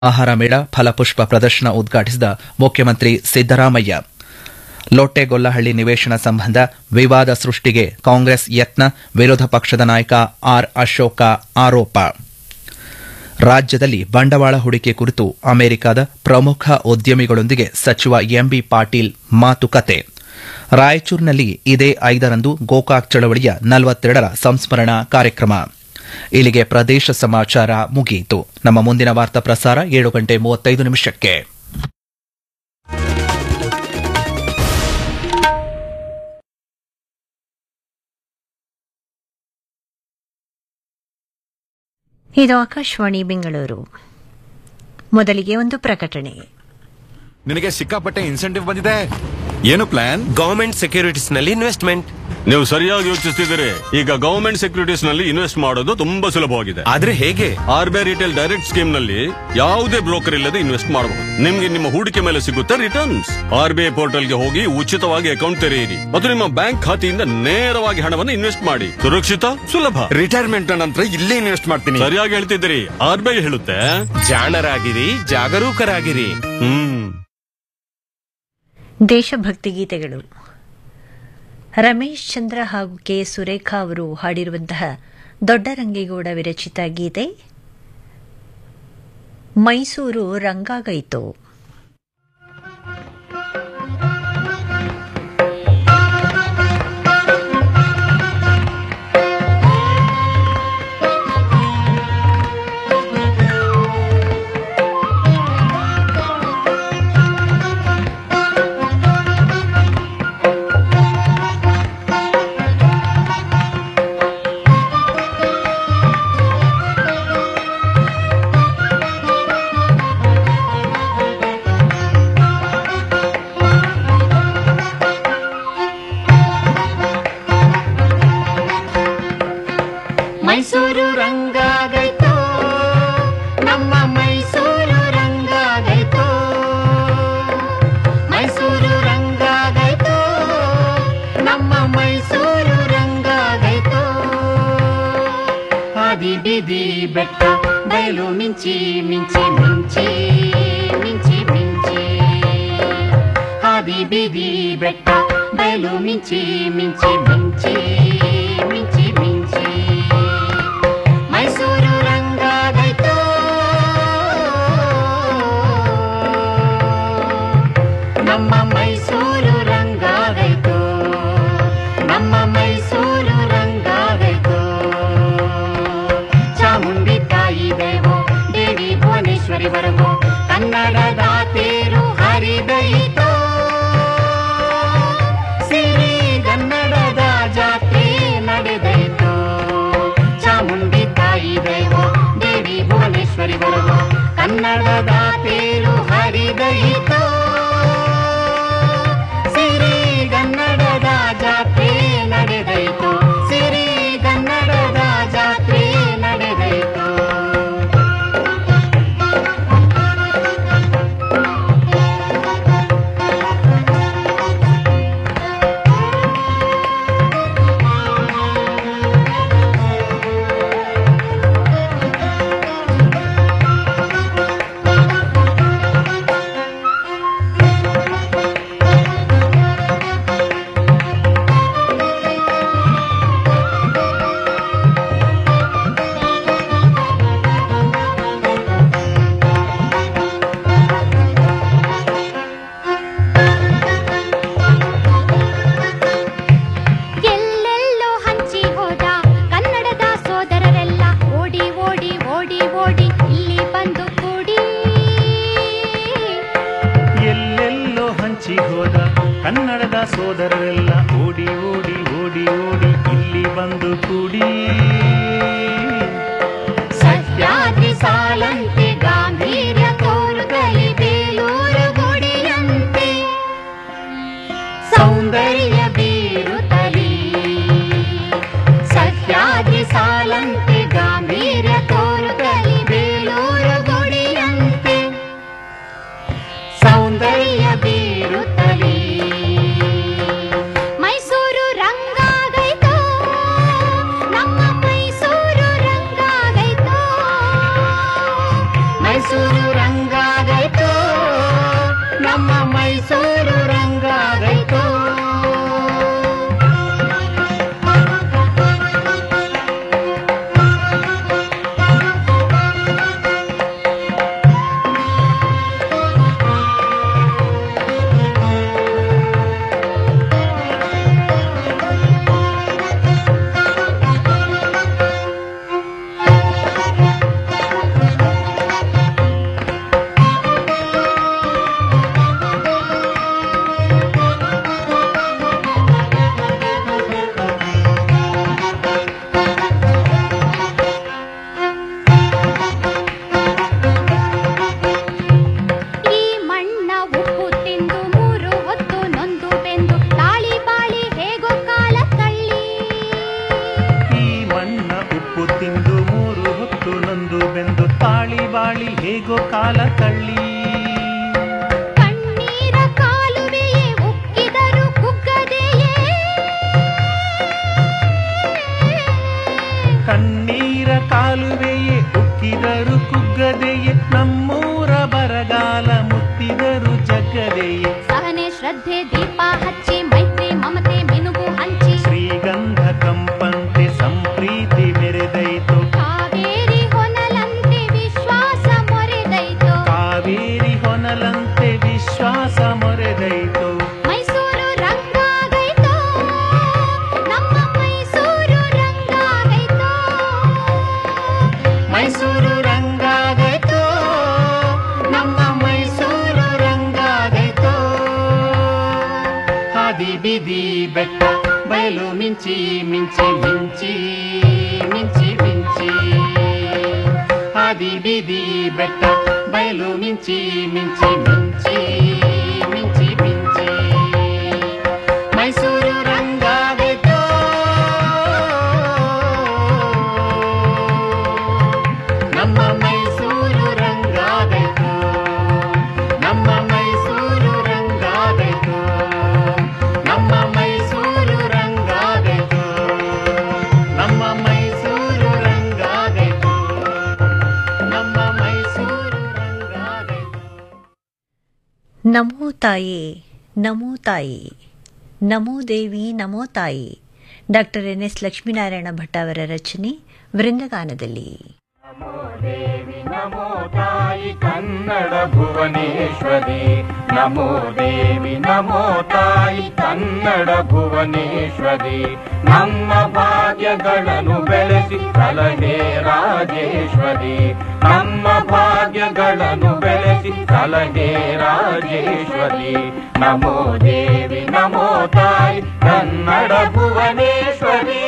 ಆಹಾರ ಮೇಳ ಫಲಪುಷ್ಪ ಪ್ರದರ್ಶನ ಉದ್ಘಾಟಿಸಿದ ಮುಖ್ಯಮಂತ್ರಿ ಸಿದ್ದರಾಮಯ್ಯ ಲೊಟ್ಟೆಗೊಲ್ಲಹಳ್ಳಿ ನಿವೇಶನ ಸಂಬಂಧ ವಿವಾದ ಸೃಷ್ಟಿಗೆ ಕಾಂಗ್ರೆಸ್ ಯತ್ನ ವಿರೋಧ ಪಕ್ಷದ ನಾಯಕ ಆರ್ ಅಶೋಕ ಆರೋಪ ರಾಜ್ಯದಲ್ಲಿ ಬಂಡವಾಳ ಹೂಡಿಕೆ ಕುರಿತು ಅಮೆರಿಕದ ಪ್ರಮುಖ ಉದ್ಯಮಿಗಳೊಂದಿಗೆ ಸಚಿವ ಎಂಬಿ ಪಾಟೀಲ್ ಮಾತುಕತೆ ರಾಯಚೂರಿನಲ್ಲಿ ಇದೇ ಐದರಂದು ಗೋಕಾಕ್ ಚಳವಳಿಯ ನಲವತ್ತೆರಡರ ಸಂಸ್ಮರಣಾ ಕಾರ್ಯಕ್ರಮ ಇಲ್ಲಿಗೆ ಪ್ರದೇಶ ಸಮಾಚಾರ ಮುಗಿಯಿತು ನಮ್ಮ ಮುಂದಿನ ವಾರ್ತಾ ಪ್ರಸಾರ ಏಳು ಗಂಟೆ ಮೂವತ್ತೈದು ನಿಮಿಷಕ್ಕೆ ಇದು ಆಕಾಶವಾಣಿ ಬೆಂಗಳೂರು ಮೊದಲಿಗೆ ಒಂದು ಪ್ರಕಟಣೆ ನಿನಗೆ ಸಿಕ್ಕಾಪಟ್ಟೆ ಇನ್ಸೆಂಟಿವ್ ಬಂದಿದೆ ಏನು ಪ್ಲಾನ್ ಗವರ್ಮೆಂಟ್ ಸೆಕ್ಯೂರಿಟೀಸ್ ನಲ್ಲಿ ಇನ್ವೆಸ್ಟ್ಮೆಂಟ್ ನೀವು ಸರಿಯಾಗಿ ಯೋಚಿಸ್ತಿದ್ದೀರಿ ಈಗ ಗವರ್ಮೆಂಟ್ ಸೆಕ್ಯೂರಿಟೀಸ್ ನಲ್ಲಿ ಇನ್ವೆಸ್ಟ್ ಮಾಡೋದು ತುಂಬಾ ಸುಲಭವಾಗಿದೆ ಆದ್ರೆ ಹೇಗೆ R B I retail direct scheme ನಲ್ಲಿ ಯಾವುದೇ ಬ್ರೋಕರ್ ಇಲ್ಲದೆ ಇನ್ವೆಸ್ಟ್ ಮಾಡಬಹುದು ನಿಮ್ಗೆ ನಿಮ್ಮ ಹೂಡಿಕೆ ಮೇಲೆ ಸಿಗುತ್ತೆ returns R B I portal ಗೆ ಹೋಗಿ ಉಚಿತವಾಗಿ ಅಕೌಂಟ್ ತೆರೆಯಿರಿ ಮತ್ತು ನಿಮ್ಮ ಬ್ಯಾಂಕ್ ಖಾತೆಯಿಂದ ನೇರವಾಗಿ ಹಣವನ್ನು ಇನ್ವೆಸ್ಟ್ ಮಾಡಿ ಸುರಕ್ಷಿತ ಸುಲಭ ರಿಟೈರ್ಮೆಂಟ್ ನಂತರ ಇಲ್ಲೇ ಇನ್ವೆಸ್ಟ್ ಮಾಡ್ತೀನಿ ಸರಿಯಾಗಿ ಹೇಳ್ತಿದ್ದೀರಿ ಆರ್ ಬಿ ಐ ಹೇಳುತ್ತೆ ಜಾಣರಾಗಿರಿ ಜಾಗರೂಕರಾಗಿರಿ ಹ್ಮ್ ದೇಶಭಕ್ತಿ ಗೀತೆಗಳು ರಮೇಶ್ ಚಂದ್ರ ಹಾಗೂ ಕೆ ಸುರೇಖಾ ಅವರು ಹಾಡಿರುವಂತಹ ದೊಡ್ಡರಂಗೇಗೌಡ ವಿರಚಿತ ಗೀತೆ ಮೈಸೂರು ರಂಗಾಗೈತು ಮೈಸೂರು ರಂಗಾಗೈತೋ ನಮ್ಮ ಮೈಸೂರು ರಂಗಾಗೈತೋ ಮೈಸೂರು ರಂಗಾಗೈತೋ ನಮ್ಮ ಮೈಸೂರು ರಂಗಾಗೈತೋ ಹಾದಿ ಬೀದಿ ಬೆಟ್ಟ ಬಯಲು ಮಿಂಚಿ ಮಿಂಚಿ ಮಿಂಚಿ ಮಿಂಚಿ ಮಿಂಚಿ ಹಾದಿ ಬೀದಿ ಬೆಟ್ಟ ಬಯಲು ಮಿಂಚಿ ಮಿಂಚಿ ಮಿಂಚಿ ಮಿಂಚಿ ಮಿಂಚಿ ಮೈಸೂರು ರಂಗಾಗೈತೋ ನಮ್ಮ ಮೈಸೂರು ರಂಗಾಗೈತೋ ನಮ್ಮ ಮೈಸೂರು ರಂಗಾಗೈತೋ ಚಾಮುಂಡಿ ತಾಯಿ ದೇವೋ ದೇವಿ ಭುವನೇಶ್ವರಿ ವರೆಗೂ ಕನ್ನಡದ ತೇರು ಹರಿದೈತೋ ಸಿರಿ ಕನ್ನಡದ ಜಾತ್ರೆ ನಡೆದೈತೋ ಚಾಮುಂಡಿ ತಾಯಿ ದೇವೋ ದೇವಿ ಭುವನೇಶ್ವರಿ ವರೆಗೂ ಕನ್ನಡದ ತೇರು ಹರಿದೈತೋ ಸಿರಿ ಕನ್ನಡದ ಜಾತ್ರೆ ನಡೆದೈತೋ ಸಿರಿ ಕನ್ನಡದ ಜಾತ್ರೆ ನಡೆದೈತೋ ಎಲ್ಲೆಲ್ಲೋ ಹಂಚಿ ಹೋದ ಕನ್ನಡದ ಸೋದರರೆಲ್ಲ ಓಡಿ ಓಡಿ ಓಡಿ ಓಡಿ ಇಲ್ಲಿ ಬಂದು ಕೂಡಿ ಎಲ್ಲೆಲ್ಲೋ ಹಂಚಿ ಹೋದ ಕನ್ನಡದ ಸೋದರರೆಲ್ಲ ಓಡಿ ಓಡಿ ಓಡಿ ಓಡಿ ಇಲ್ಲಿ ಬಂದು ಕೂಡಿ ಸಹ್ಯಾದ್ರಿ ಸಾಲಂತೆ ಗಾಂಭೀರ್ಯ ತೋರುತ್ತಲಿ ಬೇಲೂರು ಗುಡಿಯಂತೆ ಸೌಂದರ್ಯ ಬೀರುತ್ತಲಿ ಸಹ್ಯಾದ್ರಿ ಸಾಲಂತೆ ಗಾಂಭೀರ್ಯ ತೋರುತ್ತಲಿ ಬೇಲೂರು ಗುಡಿಯಂತೆ ಸೌಂದರ್ಯ ಬೀರುತ್ತಲಿ ಮೈಸೂರು ರಂಗಾಗೈತೋ ನಮ್ಮ ಮೈಸೂರು ರಂಗಾಗೈತೋ ಕಳ್ಳಿ ಕಣ್ಣೀರ ಕಾಲುವೆಯೇ ಉಕ್ಕಿದರು ಕುಗ್ಗದೆಯೇ ಕಣ್ಣೀರ ಕಾಲುವೆಯೇ ಉಕ್ಕಿದರು ಕುಗ್ಗದೆಯೇ ನಮ್ಮೂರ ಬರಗಾಲ ಮುತ್ತಿದರು ಜಗ್ಗದೆಯೇ ಸಹನೆ ಶ್ರದ್ಧೆ ದೀಪ ಹಚ್ಚಿ ಮೈತ್ರಿ ಮಮತೆ ಮಿನುಗು ಹಂಚಿ ಶ್ರೀಗಂಧ ಕಂಪಂತೆ ಸಂಪ್ರೀತಿ ಮೆರೆದೈತು ಕಾವೇರಿ ಹೊನಲಂತೆ ವಿಶ್ವಾಸ ಮೊರೆದೈತು ಕಾವೇರಿ ಹೊನಲಂತೆ ವಿಶ್ವಾಸ ಮೊರೆದೈತು ಮೈಸೂರು ರಂಗಾಗೈತೋ ನಮ್ಮ ಮೈಸೂರು ರಂಗಾಗೈತೋ ಮೈಸೂರು ರಂಗಾಗೈತು ನಮ್ಮ ಮೈಸೂರು ರಂಗಾಗೈತು ಹಾದಿ ಬೀದಿ ಬೆಟ್ಟ ಬಯಲು ಮಿಂಚಿ ಮಿಂಚಿ ಮಿಂಚಿ ಮಿಂಚಿ ಮಿಂಚಿ ಹಾದಿ ಬೀದಿ ಬೆಟ್ಟ ಬಯಲು ಮಿಂಚಿ ಮಿಂಚಿ ಮಿಂಚಿ ಮಿಂಚಿ ಮಿಂಚಿ ಮೈಸೂರು ರಂಗಾಗೈತು ನಮ್ಮ ಮೈಸೂರು ರಂಗಾಗೈತು ನಮ್ಮ ಮೈಸೂರು ರಂಗಾಗೈತು ನಮ್ಮ ಮೈಸೂರು ರಂಗಾಗೈತು ನಮ್ಮ ಮೈಸೂರು ರಂಗಾಗೈತು ನಮ್ಮ ಮೈಸೂರು ರಂಗಾಗೈತು ನಮೋ ತಾಯೇ ನಮೋ ತಾಯಿ ನಮೋ ದೇವಿ ನಮೋ ತಾಯಿ doctor N S Lakshminarayana Bhat ಅವರ ರಚನೆ ವೃಂದಗಾನದಲ್ಲಿ ನಮೋ ತಾಯಿ ಕನ್ನಡ ಭುವನೇಶ್ವರಿ ನಮೋ ದೇವಿ ನಮೋ ತಾಯಿ ಕನ್ನಡ ಭುವನೇಶ್ವರಿ ನಮ್ಮ ಭಾಗ್ಯಗಳನ್ನು ಬೆಳೆಸಿ ಸಲಹೆ ರಾಜೇಶ್ವರಿ ನಮ್ಮ ಭಾಗ್ಯಗಳನ್ನು ಬೆಳೆಸಿ ಸಲಹೆ ರಾಜೇಶ್ವರಿ ನಮೋ ದೇವಿ ನಮೋ ತಾಯಿ ಕನ್ನಡ ಭುವನೇಶ್ವರಿ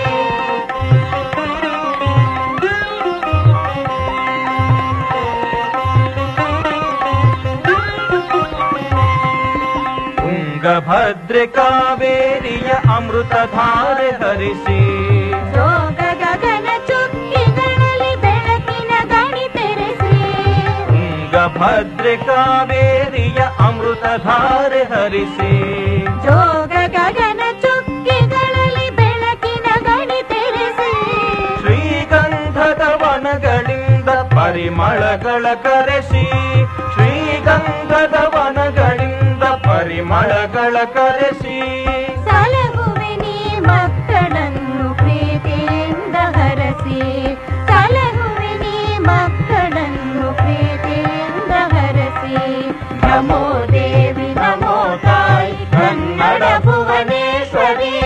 ತುಂಗಭದ್ರೆ ಕಾವೇರಿಯ ಅಮೃತಧಾರೆ ಹರಿಸಿ ಜೋಗ ಗಗನ ಚುಕ್ಕಿಗಳಲ್ಲಿ ಬೆಳಕಿನ ಗಣಿ ತೆರೆಸಿ ತುಂಗಭದ್ರೆ ಕಾವೇರಿಯ ಅಮೃತಧಾರೆ ಹರಿಸಿ ಜೋಗ ಗಗನ ಚುಕ್ಕಿಗಳಲ್ಲಿ ಬೆಳಕಿನ ಗಣಿ ತೆರೆಸಿ ಶ್ರೀಗಂಧದ ವನಗಳಿಂದ ಪರಿಮಳಗಳ ಕರೆಸಿ ಶ್ರೀಗಂಧದ ವನಗಳಿಂದ ಪರಿಮಳಗಳ ಕರೆಸಿ ಸಲಹುವೆ ನೀ ಮಕ್ಕಳನ್ನು ಪ್ರೀತಿಯಿಂದ ಹರಸಿ ಸಲಹುವೆ ನೀ ಮಕ್ಕಳನ್ನು ಪ್ರೀತಿಯಿಂದ ಹರಸಿ ನಮೋ ದೇವಿ ನಮೋ ತಾಯಿ ಕನ್ನಡ ಭುವನೇಶ್ವರಿ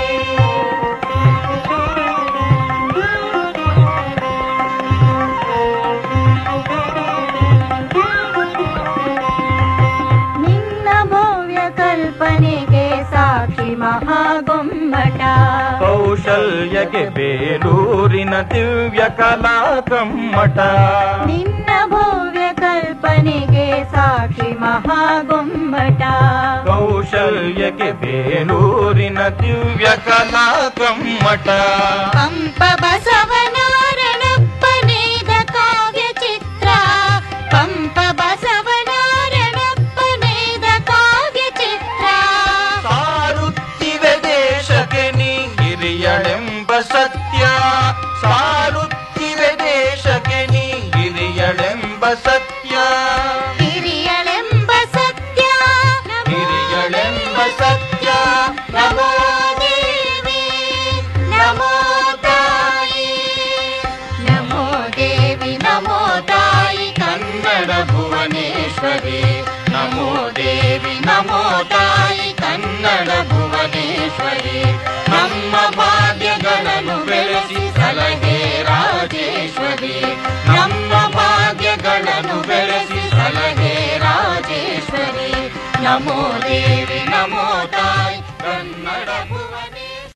ನಿನ್ನ ಭವ್ಯ ಕಲ್ಪನೆಗೆ ಸಾಕ್ಷಿ ಮಹಾಗೊಮ್ಮಟ ಕೌಶಲ್ಯಕ್ಕೆ ಬೇಲೂರಿನ ದಿವ್ಯ ಕಲಾ ಕಮ್ಮಟ ನಿನ್ನ ಭವ್ಯ ಕಲ್ಪನೆಗೆ ಸಾಕ್ಷಿ ಮಹಾಗೊಮ್ಮಟ ಕೌಶಲ್ಯಕ್ಕೆ ಬೇಲೂರಿನ ದಿವ್ಯ ಕಲಾ ಕಮ್ಮಟ ಪಂಪ ಬಸವನಾರಣಪ್ಪನೇದ ಕಾವ್ಯ ಚಿತ್ರ ಪಂಪ ಬಸವನಾರಣಪ್ಪನೇದ ಕಾವ್ಯ ಚಿತ್ರ ಸಾರುತ್ತಿವೆ ದೇಶಕ್ಕೆ ನೀ ಹಿರಿಯಳೆಂಬ ಸತ್ಯ ಸಾರುತ್ತಿವೆ ದೇಶಕ್ಕೆ ನೀ ಹಿರಿಯಳೆಂಬ ಸತ್ಯ ಹಿರಿಯಳೆಂಬ ಸತ್ಯ ಹಿರಿಯಳೆಂಬ ಸತ್ಯ ನಮೋ ದೇವಿ ನಮೋ ತಾಯಿ ನಮೋ ದೇವಿ ನಮೋ ತಾಯಿ ಕನ್ನಡ ಭುವನೇಶ್ವರಿ ನಮೋ ದೇವಿ ನಮೋ ತಾಯಿ ಕನ್ನಡ ಭುವನೇಶ್ವರಿ ನಮ್ಮ ಭಾಗ್ಯಗಳನ್ನು ಬೆಳೆಸಿ ಸಲಹೆ ರಾಜೇಶ್ವರಿ ನಮ್ಮ ಭಾಗ್ಯಗಳನ್ನು ಬೆಳೆಸಿ ಸಲಹೆ ರಾಜೇಶ್ವರಿ ನಮೋ ದೇವಿ ನಮೋ ತಾಯಿ ಕನ್ನಡ ಭುವನೇಶ್ವರಿ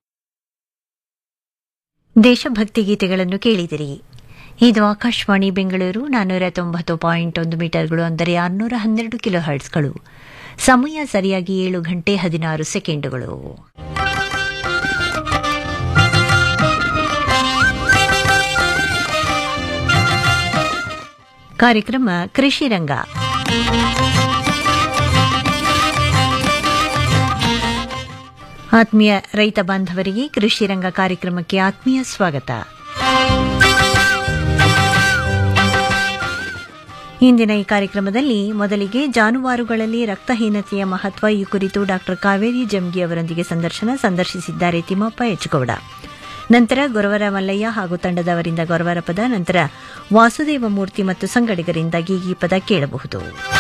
ದೇಶಭಕ್ತಿ ಗೀತೆಗಳನ್ನು ಕೇಳಿದಿರಿ ಇದು ಆಕಾಶವಾಣಿ ಬೆಂಗಳೂರು ನಾನ್ನೂರ ತೊಂಬತ್ತು ಪಾಯಿಂಟ್ ಒಂದು ಮೀಟರ್ಗಳು ಅಂದರೆ ಆರುನೂರ ಹನ್ನೆರಡು ಕಿಲೋ ಹರ್ಟ್ಸ್ಗಳು ಸಮಯ ಸರಿಯಾಗಿ ಏಳು ಗಂಟೆ ಹದಿನಾರು ಸೆಕೆಂಡುಗಳು ಕಾರ್ಯಕ್ರಮ ಕೃಷಿ ರಂಗ ಆತ್ಮೀಯ ರೈತ ಬಾಂಧವರಿಗೆ ಕೃಷಿ ರಂಗ ಕಾರ್ಯಕ್ರಮಕ್ಕೆ ಆತ್ಮೀಯ ಸ್ವಾಗತ ಇಂದಿನ ಈ ಕಾರ್ಯಕ್ರಮದಲ್ಲಿ ಮೊದಲಿಗೆ ಜಾನುವಾರುಗಳಲ್ಲಿ ರಕ್ತಹೀನತೆಯ ಮಹತ್ವ ಈ ಕುರಿತು ಡಾಕ್ಟರ್ ಕಾವೇರಿ ಜಮ್ಗಿ ಅವರೊಂದಿಗೆ ಸಂದರ್ಶನ ಸಂದರ್ಶಿಸಿದ್ದಾರೆ ತಿಮ್ಮಪ್ಪ ಎಚ್ಗೌಡ ನಂತರ ಗೊರವರ ಮಲ್ಲಯ್ಯ ಹಾಗೂ ತಂಡದವರಿಂದ ಗೊರವರ ಪದ ನಂತರ ವಾಸುದೇವ ಮೂರ್ತಿ ಮತ್ತು ಸಂಗಡಿಗರಿಂದ ಗೀಗಿ ಪದ ಕೇಳಬಹುದು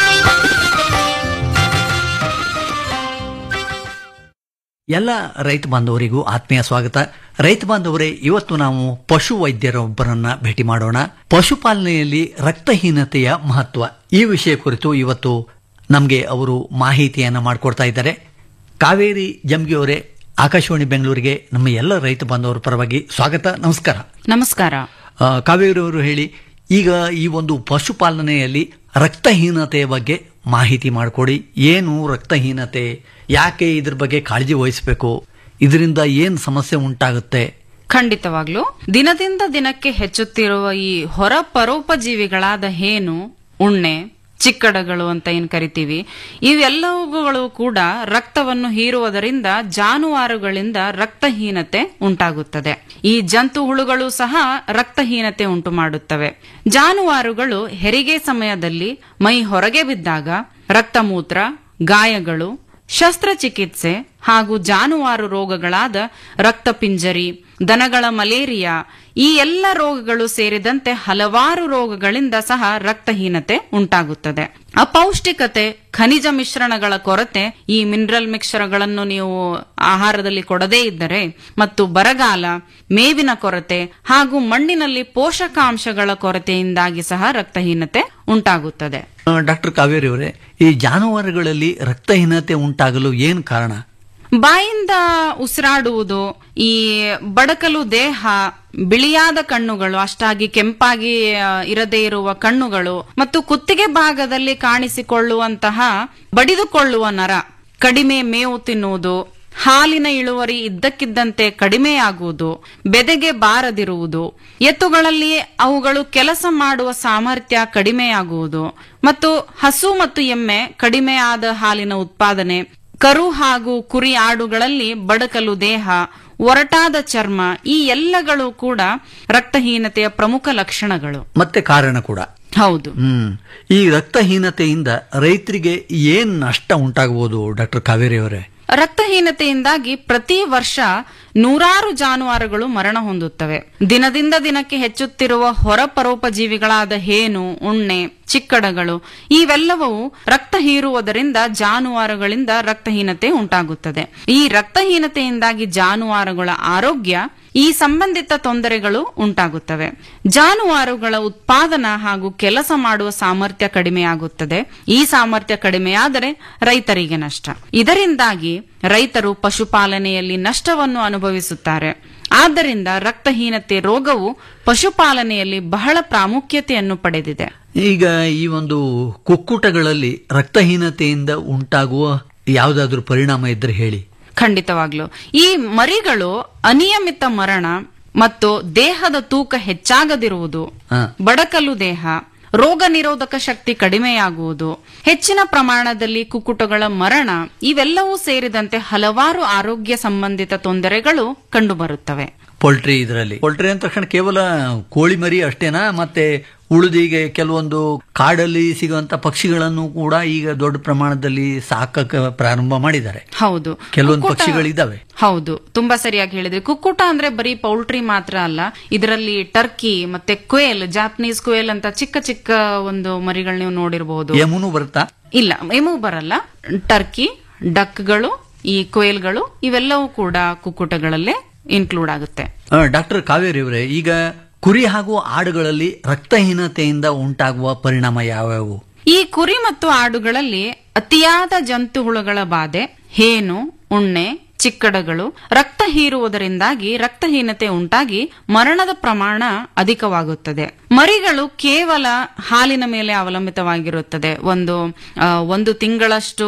ಎಲ್ಲ ರೈತ ಬಾಂಧವರಿಗೂ ಆತ್ಮೀಯ ಸ್ವಾಗತ ರೈತ ಬಾಂಧವರೇ ಇವತ್ತು ನಾವು ಪಶು ವೈದ್ಯರೊಬ್ಬರನ್ನ ಭೇಟಿ ಮಾಡೋಣ ಪಶುಪಾಲನೆಯಲ್ಲಿ ರಕ್ತಹೀನತೆಯ ಮಹತ್ವ ಈ ವಿಷಯ ಕುರಿತು ಇವತ್ತು ನಮಗೆ ಅವರು ಮಾಹಿತಿಯನ್ನು ಮಾಡಿಕೊಡ್ತಾ ಇದ್ದಾರೆ ಕಾವೇರಿ ಜಮ್ಗಿ ಅವರೇ ಆಕಾಶವಾಣಿ ಬೆಂಗಳೂರಿಗೆ ನಮ್ಮ ಎಲ್ಲ ರೈತ ಬಾಂಧವರ ಪರವಾಗಿ ಸ್ವಾಗತ ನಮಸ್ಕಾರ ನಮಸ್ಕಾರ ಆ, ಕಾವೇರಿ ಅವರು ಹೇಳಿ ಈಗ ಈ ಒಂದು ಪಶುಪಾಲನೆಯಲ್ಲಿ ರಕ್ತಹೀನತೆಯ ಬಗ್ಗೆ ಮಾಹಿತಿ ಮಾಡಿಕೊಡಿ ಏನು ರಕ್ತಹೀನತೆ ಯಾಕೆ ಇದ್ರ ಬಗ್ಗೆ ಕಾಳಜಿ ವಹಿಸಬೇಕು ಇದರಿಂದ ಏನು ಸಮಸ್ಯೆ ಉಂಟಾಗುತ್ತೆ ಖಂಡಿತವಾಗ್ಲೂ ದಿನದಿಂದ ದಿನಕ್ಕೆ ಹೆಚ್ಚುತ್ತಿರುವ ಈ ಹೊರ ಪರೋಪಜೀವಿಗಳಾದ ಹೇನು ಉಣ್ಣೆ ಚಿಕ್ಕಡಗಳು ಅಂತ ಏನ್ ಕರಿತೀವಿ ಇವೆಲ್ಲವುಗಳು ಕೂಡ ರಕ್ತವನ್ನು ಹೀರುವುದರಿಂದ ಜಾನುವಾರುಗಳಿಂದ ರಕ್ತಹೀನತೆ ಉಂಟಾಗುತ್ತದೆ ಈ ಜಂತು ಹುಳುಗಳು ಸಹ ರಕ್ತಹೀನತೆ ಉಂಟು ಮಾಡುತ್ತವೆ ಜಾನುವಾರುಗಳು ಹೆರಿಗೆ ಸಮಯದಲ್ಲಿ ಮೈ ಹೊರಗೆ ಬಿದ್ದಾಗ ರಕ್ತಮೂತ್ರ ಗಾಯಗಳು ಶಸ್ತ್ರಚಿಕಿತ್ಸೆ ಹಾಗೂ ಜಾನುವಾರು ರೋಗಗಳಾದ ರಕ್ತಪಿಂಜರಿ ದನಗಳ ಮಲೇರಿಯಾ ಈ ಎಲ್ಲ ರೋಗಗಳು ಸೇರಿದಂತೆ ಹಲವಾರು ರೋಗಗಳಿಂದ ಸಹ ರಕ್ತಹೀನತೆ ಉಂಟಾಗುತ್ತದೆ ಅಪೌಷ್ಟಿಕತೆ ಖನಿಜ ಮಿಶ್ರಣಗಳ ಕೊರತೆ ಈ ಮಿನರಲ್ ಮಿಕ್ಸರ್ಗಳನ್ನು ನೀವು ಆಹಾರದಲ್ಲಿ ಕೊಡದೇ ಇದ್ದರೆ ಮತ್ತು ಬರಗಾಲ ಮೇವಿನ ಕೊರತೆ ಹಾಗೂ ಮಣ್ಣಿನಲ್ಲಿ ಪೋಷಕಾಂಶಗಳ ಕೊರತೆಯಿಂದಾಗಿ ಸಹ ರಕ್ತಹೀನತೆ ಉಂಟಾಗುತ್ತದೆ ಆ, ಡಾಕ್ಟರ್ ಕಾವೇರಿ ಅವರೇ ಈ ಜಾನುವಾರುಗಳಲ್ಲಿ ರಕ್ತಹೀನತೆ ಉಂಟಾಗಲು ಏನು ಕಾರಣ ಬಾಯಿಂದ ಉಸಿರಾಡುವುದು ಈ ಬಡಕಲು ದೇಹ ಬಿಳಿಯಾದ ಕಣ್ಣುಗಳು ಅಷ್ಟಾಗಿ ಕೆಂಪಾಗಿ ಆ, ಇರದೇ ಇರುವ ಕಣ್ಣುಗಳು ಮತ್ತು ಕುತ್ತಿಗೆ ಭಾಗದಲ್ಲಿ ಕಾಣಿಸಿಕೊಳ್ಳುವಂತಹ ಬಡಿದುಕೊಳ್ಳುವ ನರ ಕಡಿಮೆ ಮೇವು ತಿನ್ನುವುದು ಹಾಲಿನ ಇಳುವರಿ ಇದ್ದಕ್ಕಿದ್ದಂತೆ ಕಡಿಮೆಯಾಗುವುದು ಬೆದೆಗೆ ಬಾರದಿರುವುದು ಎತ್ತುಗಳಲ್ಲಿ ಅವುಗಳು ಕೆಲಸ ಮಾಡುವ ಸಾಮರ್ಥ್ಯ ಕಡಿಮೆಯಾಗುವುದು ಮತ್ತು ಹಸು ಮತ್ತು ಎಮ್ಮೆ ಕಡಿಮೆಯಾದ ಹಾಲಿನ ಉತ್ಪಾದನೆ ಕರು ಹಾಗೂ ಕುರಿ ಆಡುಗಳಲ್ಲಿ ಬಡಕಲು ದೇಹ ಒರಟಾದ ಚರ್ಮ ಈ ಎಲ್ಲಗಳು ಕೂಡ ರಕ್ತಹೀನತೆಯ ಪ್ರಮುಖ ಲಕ್ಷಣಗಳು ಮತ್ತೆ ಕಾರಣ ಕೂಡ ಹೌದು ಹ್ಮ್ ಈ ರಕ್ತಹೀನತೆಯಿಂದ ರೈತರಿಗೆ ಏನ್ ನಷ್ಟ ಉಂಟಾಗಬಹುದು ಡಾಕ್ಟರ್ ಕಾವೇರಿ ಅವರೇ ರಕ್ತಹೀನತೆಯಿಂದಾಗಿ ಪ್ರತಿ ವರ್ಷ ನೂರಾರು ಜಾನುವಾರುಗಳು ಮರಣ ಹೊಂದುತ್ತವೆ ದಿನದಿಂದ ದಿನಕ್ಕೆ ಹೆಚ್ಚುತ್ತಿರುವ ಹೊರ ಪರೋಪಜೀವಿಗಳಾದ ಹೇನು ಉಣ್ಣೆ ಚಿಕ್ಕಡಗಳು ಇವೆಲ್ಲವೂ ರಕ್ತ ಹೀರುವುದರಿಂದ ಜಾನುವಾರುಗಳಿಂದ ರಕ್ತಹೀನತೆ ಉಂಟಾಗುತ್ತದೆ ಈ ರಕ್ತಹೀನತೆಯಿಂದಾಗಿ ಜಾನುವಾರುಗಳ ಆರೋಗ್ಯ ಈ ಸಂಬಂಧಿತ ತೊಂದರೆಗಳು ಉಂಟಾಗುತ್ತವೆ ಜಾನುವಾರುಗಳ ಉತ್ಪಾದನಾ ಹಾಗೂ ಕೆಲಸ ಮಾಡುವ ಸಾಮರ್ಥ್ಯ ಕಡಿಮೆಯಾಗುತ್ತದೆ ಈ ಸಾಮರ್ಥ್ಯ ಕಡಿಮೆಯಾದರೆ ರೈತರಿಗೆ ನಷ್ಟ ಇದರಿಂದಾಗಿ ರೈತರು ಪಶುಪಾಲನೆಯಲ್ಲಿ ನಷ್ಟವನ್ನು ಅನುಭವಿಸುತ್ತಾರೆ ಆದ್ದರಿಂದ ರಕ್ತಹೀನತೆ ರೋಗವು ಪಶುಪಾಲನೆಯಲ್ಲಿ ಬಹಳ ಪ್ರಾಮುಖ್ಯತೆಯನ್ನು ಪಡೆದಿದೆ ಈಗ ಈ ಒಂದು ಕುಕ್ಕುಟಗಳಲ್ಲಿ ರಕ್ತಹೀನತೆಯಿಂದ ಉಂಟಾಗುವ ಯಾವುದಾದ್ರೂ ಪರಿಣಾಮ ಇದ್ರೆ ಹೇಳಿ ಖಂಡಿತವಾಗ್ಲು ಈ ಮರಿಗಳು ಅನಿಯಮಿತ ಮರಣ ಮತ್ತು ದೇಹದ ತೂಕ ಹೆಚ್ಚಾಗದಿರುವುದು ಹ. ಬಡಕಲು ದೇಹ ರೋಗ ನಿರೋಧಕ ಶಕ್ತಿ ಕಡಿಮೆಯಾಗುವುದು ಹೆಚ್ಚಿನ ಪ್ರಮಾಣದಲ್ಲಿ ಕುಕ್ಕುಟಗಳ ಮರಣ ಇವೆಲ್ಲವೂ ಸೇರಿದಂತೆ ಹಲವಾರು ಆರೋಗ್ಯ ಸಂಬಂಧಿತ ತೊಂದರೆಗಳು ಕಂಡುಬರುತ್ತವೆ ಪೋಲ್ಟ್ರಿ ಇದರಲ್ಲಿ ಪೋಲ್ಟ್ರಿ ಅಂದ ತಕ್ಷಣ ಕೇವಲ ಕೋಳಿ ಮರಿ ಅಷ್ಟೇನಾ ಮತ್ತೆ ಉಳಿದೀಗ ಕೆಲವೊಂದು ಕಾಡಲ್ಲಿ ಸಿಗುವಂತ ಪಕ್ಷಿಗಳನ್ನು ಕೂಡ ಈಗ ದೊಡ್ಡ ಪ್ರಮಾಣದಲ್ಲಿ ಸಾಕಕ್ಕೆ ಪ್ರಾರಂಭ ಮಾಡಿದ್ದಾರೆ ಹೌದು ಕೆಲವೊಂದು ಕುಕ್ಕುಟ- ಪಕ್ಷಿಗಳಿದಾವೆ ಹೌದು ತುಂಬಾ ಸರಿಯಾಗಿ ಹೇಳಿದ್ರಿ ಕುಕ್ಕುಟ ಅಂದ್ರೆ ಬರೀ ಪೌಲ್ಟ್ರಿ ಮಾತ್ರ ಅಲ್ಲ ಇದರಲ್ಲಿ ಟರ್ಕಿ ಮತ್ತೆ ಕ್ವೇಲ್ ಜಾಪನೀಸ್ ಕ್ವೇಲ್ ಅಂತ ಚಿಕ್ಕ ಚಿಕ್ಕ ಒಂದು ಮರಿಗಳು ನೀವು ನೋಡಿರಬಹುದು ಯಮುನು ಬರುತ್ತಾ ಇಲ್ಲ ಎಮು ಬರಲ್ಲ ಟರ್ಕಿ ಡಕ್ಗಳು ಈ ಕ್ವೇಲ್ಗಳು ಇವೆಲ್ಲವೂ ಕೂಡ ಕುಕ್ಕುಟಗಳಲ್ಲೇ ಇನ್ಕ್ಲೂಡ್ ಆಗುತ್ತೆ ಆ, ಡಾಕ್ಟರ್ ಕಾವೇರಿ ಅವರೇ ಈಗ ಕುರಿ ಹಾಗೂ ಆಡುಗಳಲ್ಲಿ ರಕ್ತಹೀನತೆಯಿಂದ ಉಂಟಾಗುವ ಪರಿಣಾಮ ಯಾವ್ಯಾವು ಈ ಕುರಿ ಮತ್ತು ಆಡುಗಳಲ್ಲಿ ಅತಿಯಾದ ಜಂತು ಹುಳುಗಳ ಬಾಧೆ ಹೇನು ಉಣ್ಣೆ ಚಿಕ್ಕಡಗಳು ರಕ್ತ ಹೀರುವುದರಿಂದಾಗಿ ರಕ್ತಹೀನತೆ ಉಂಟಾಗಿ ಮರಣದ ಪ್ರಮಾಣ ಅಧಿಕವಾಗುತ್ತದೆ ಮರಿಗಳು ಕೇವಲ ಹಾಲಿನ ಮೇಲೆ ಅವಲಂಬಿತವಾಗಿರುತ್ತದೆ ಒಂದು ಆ, ಒಂದು ತಿಂಗಳಷ್ಟು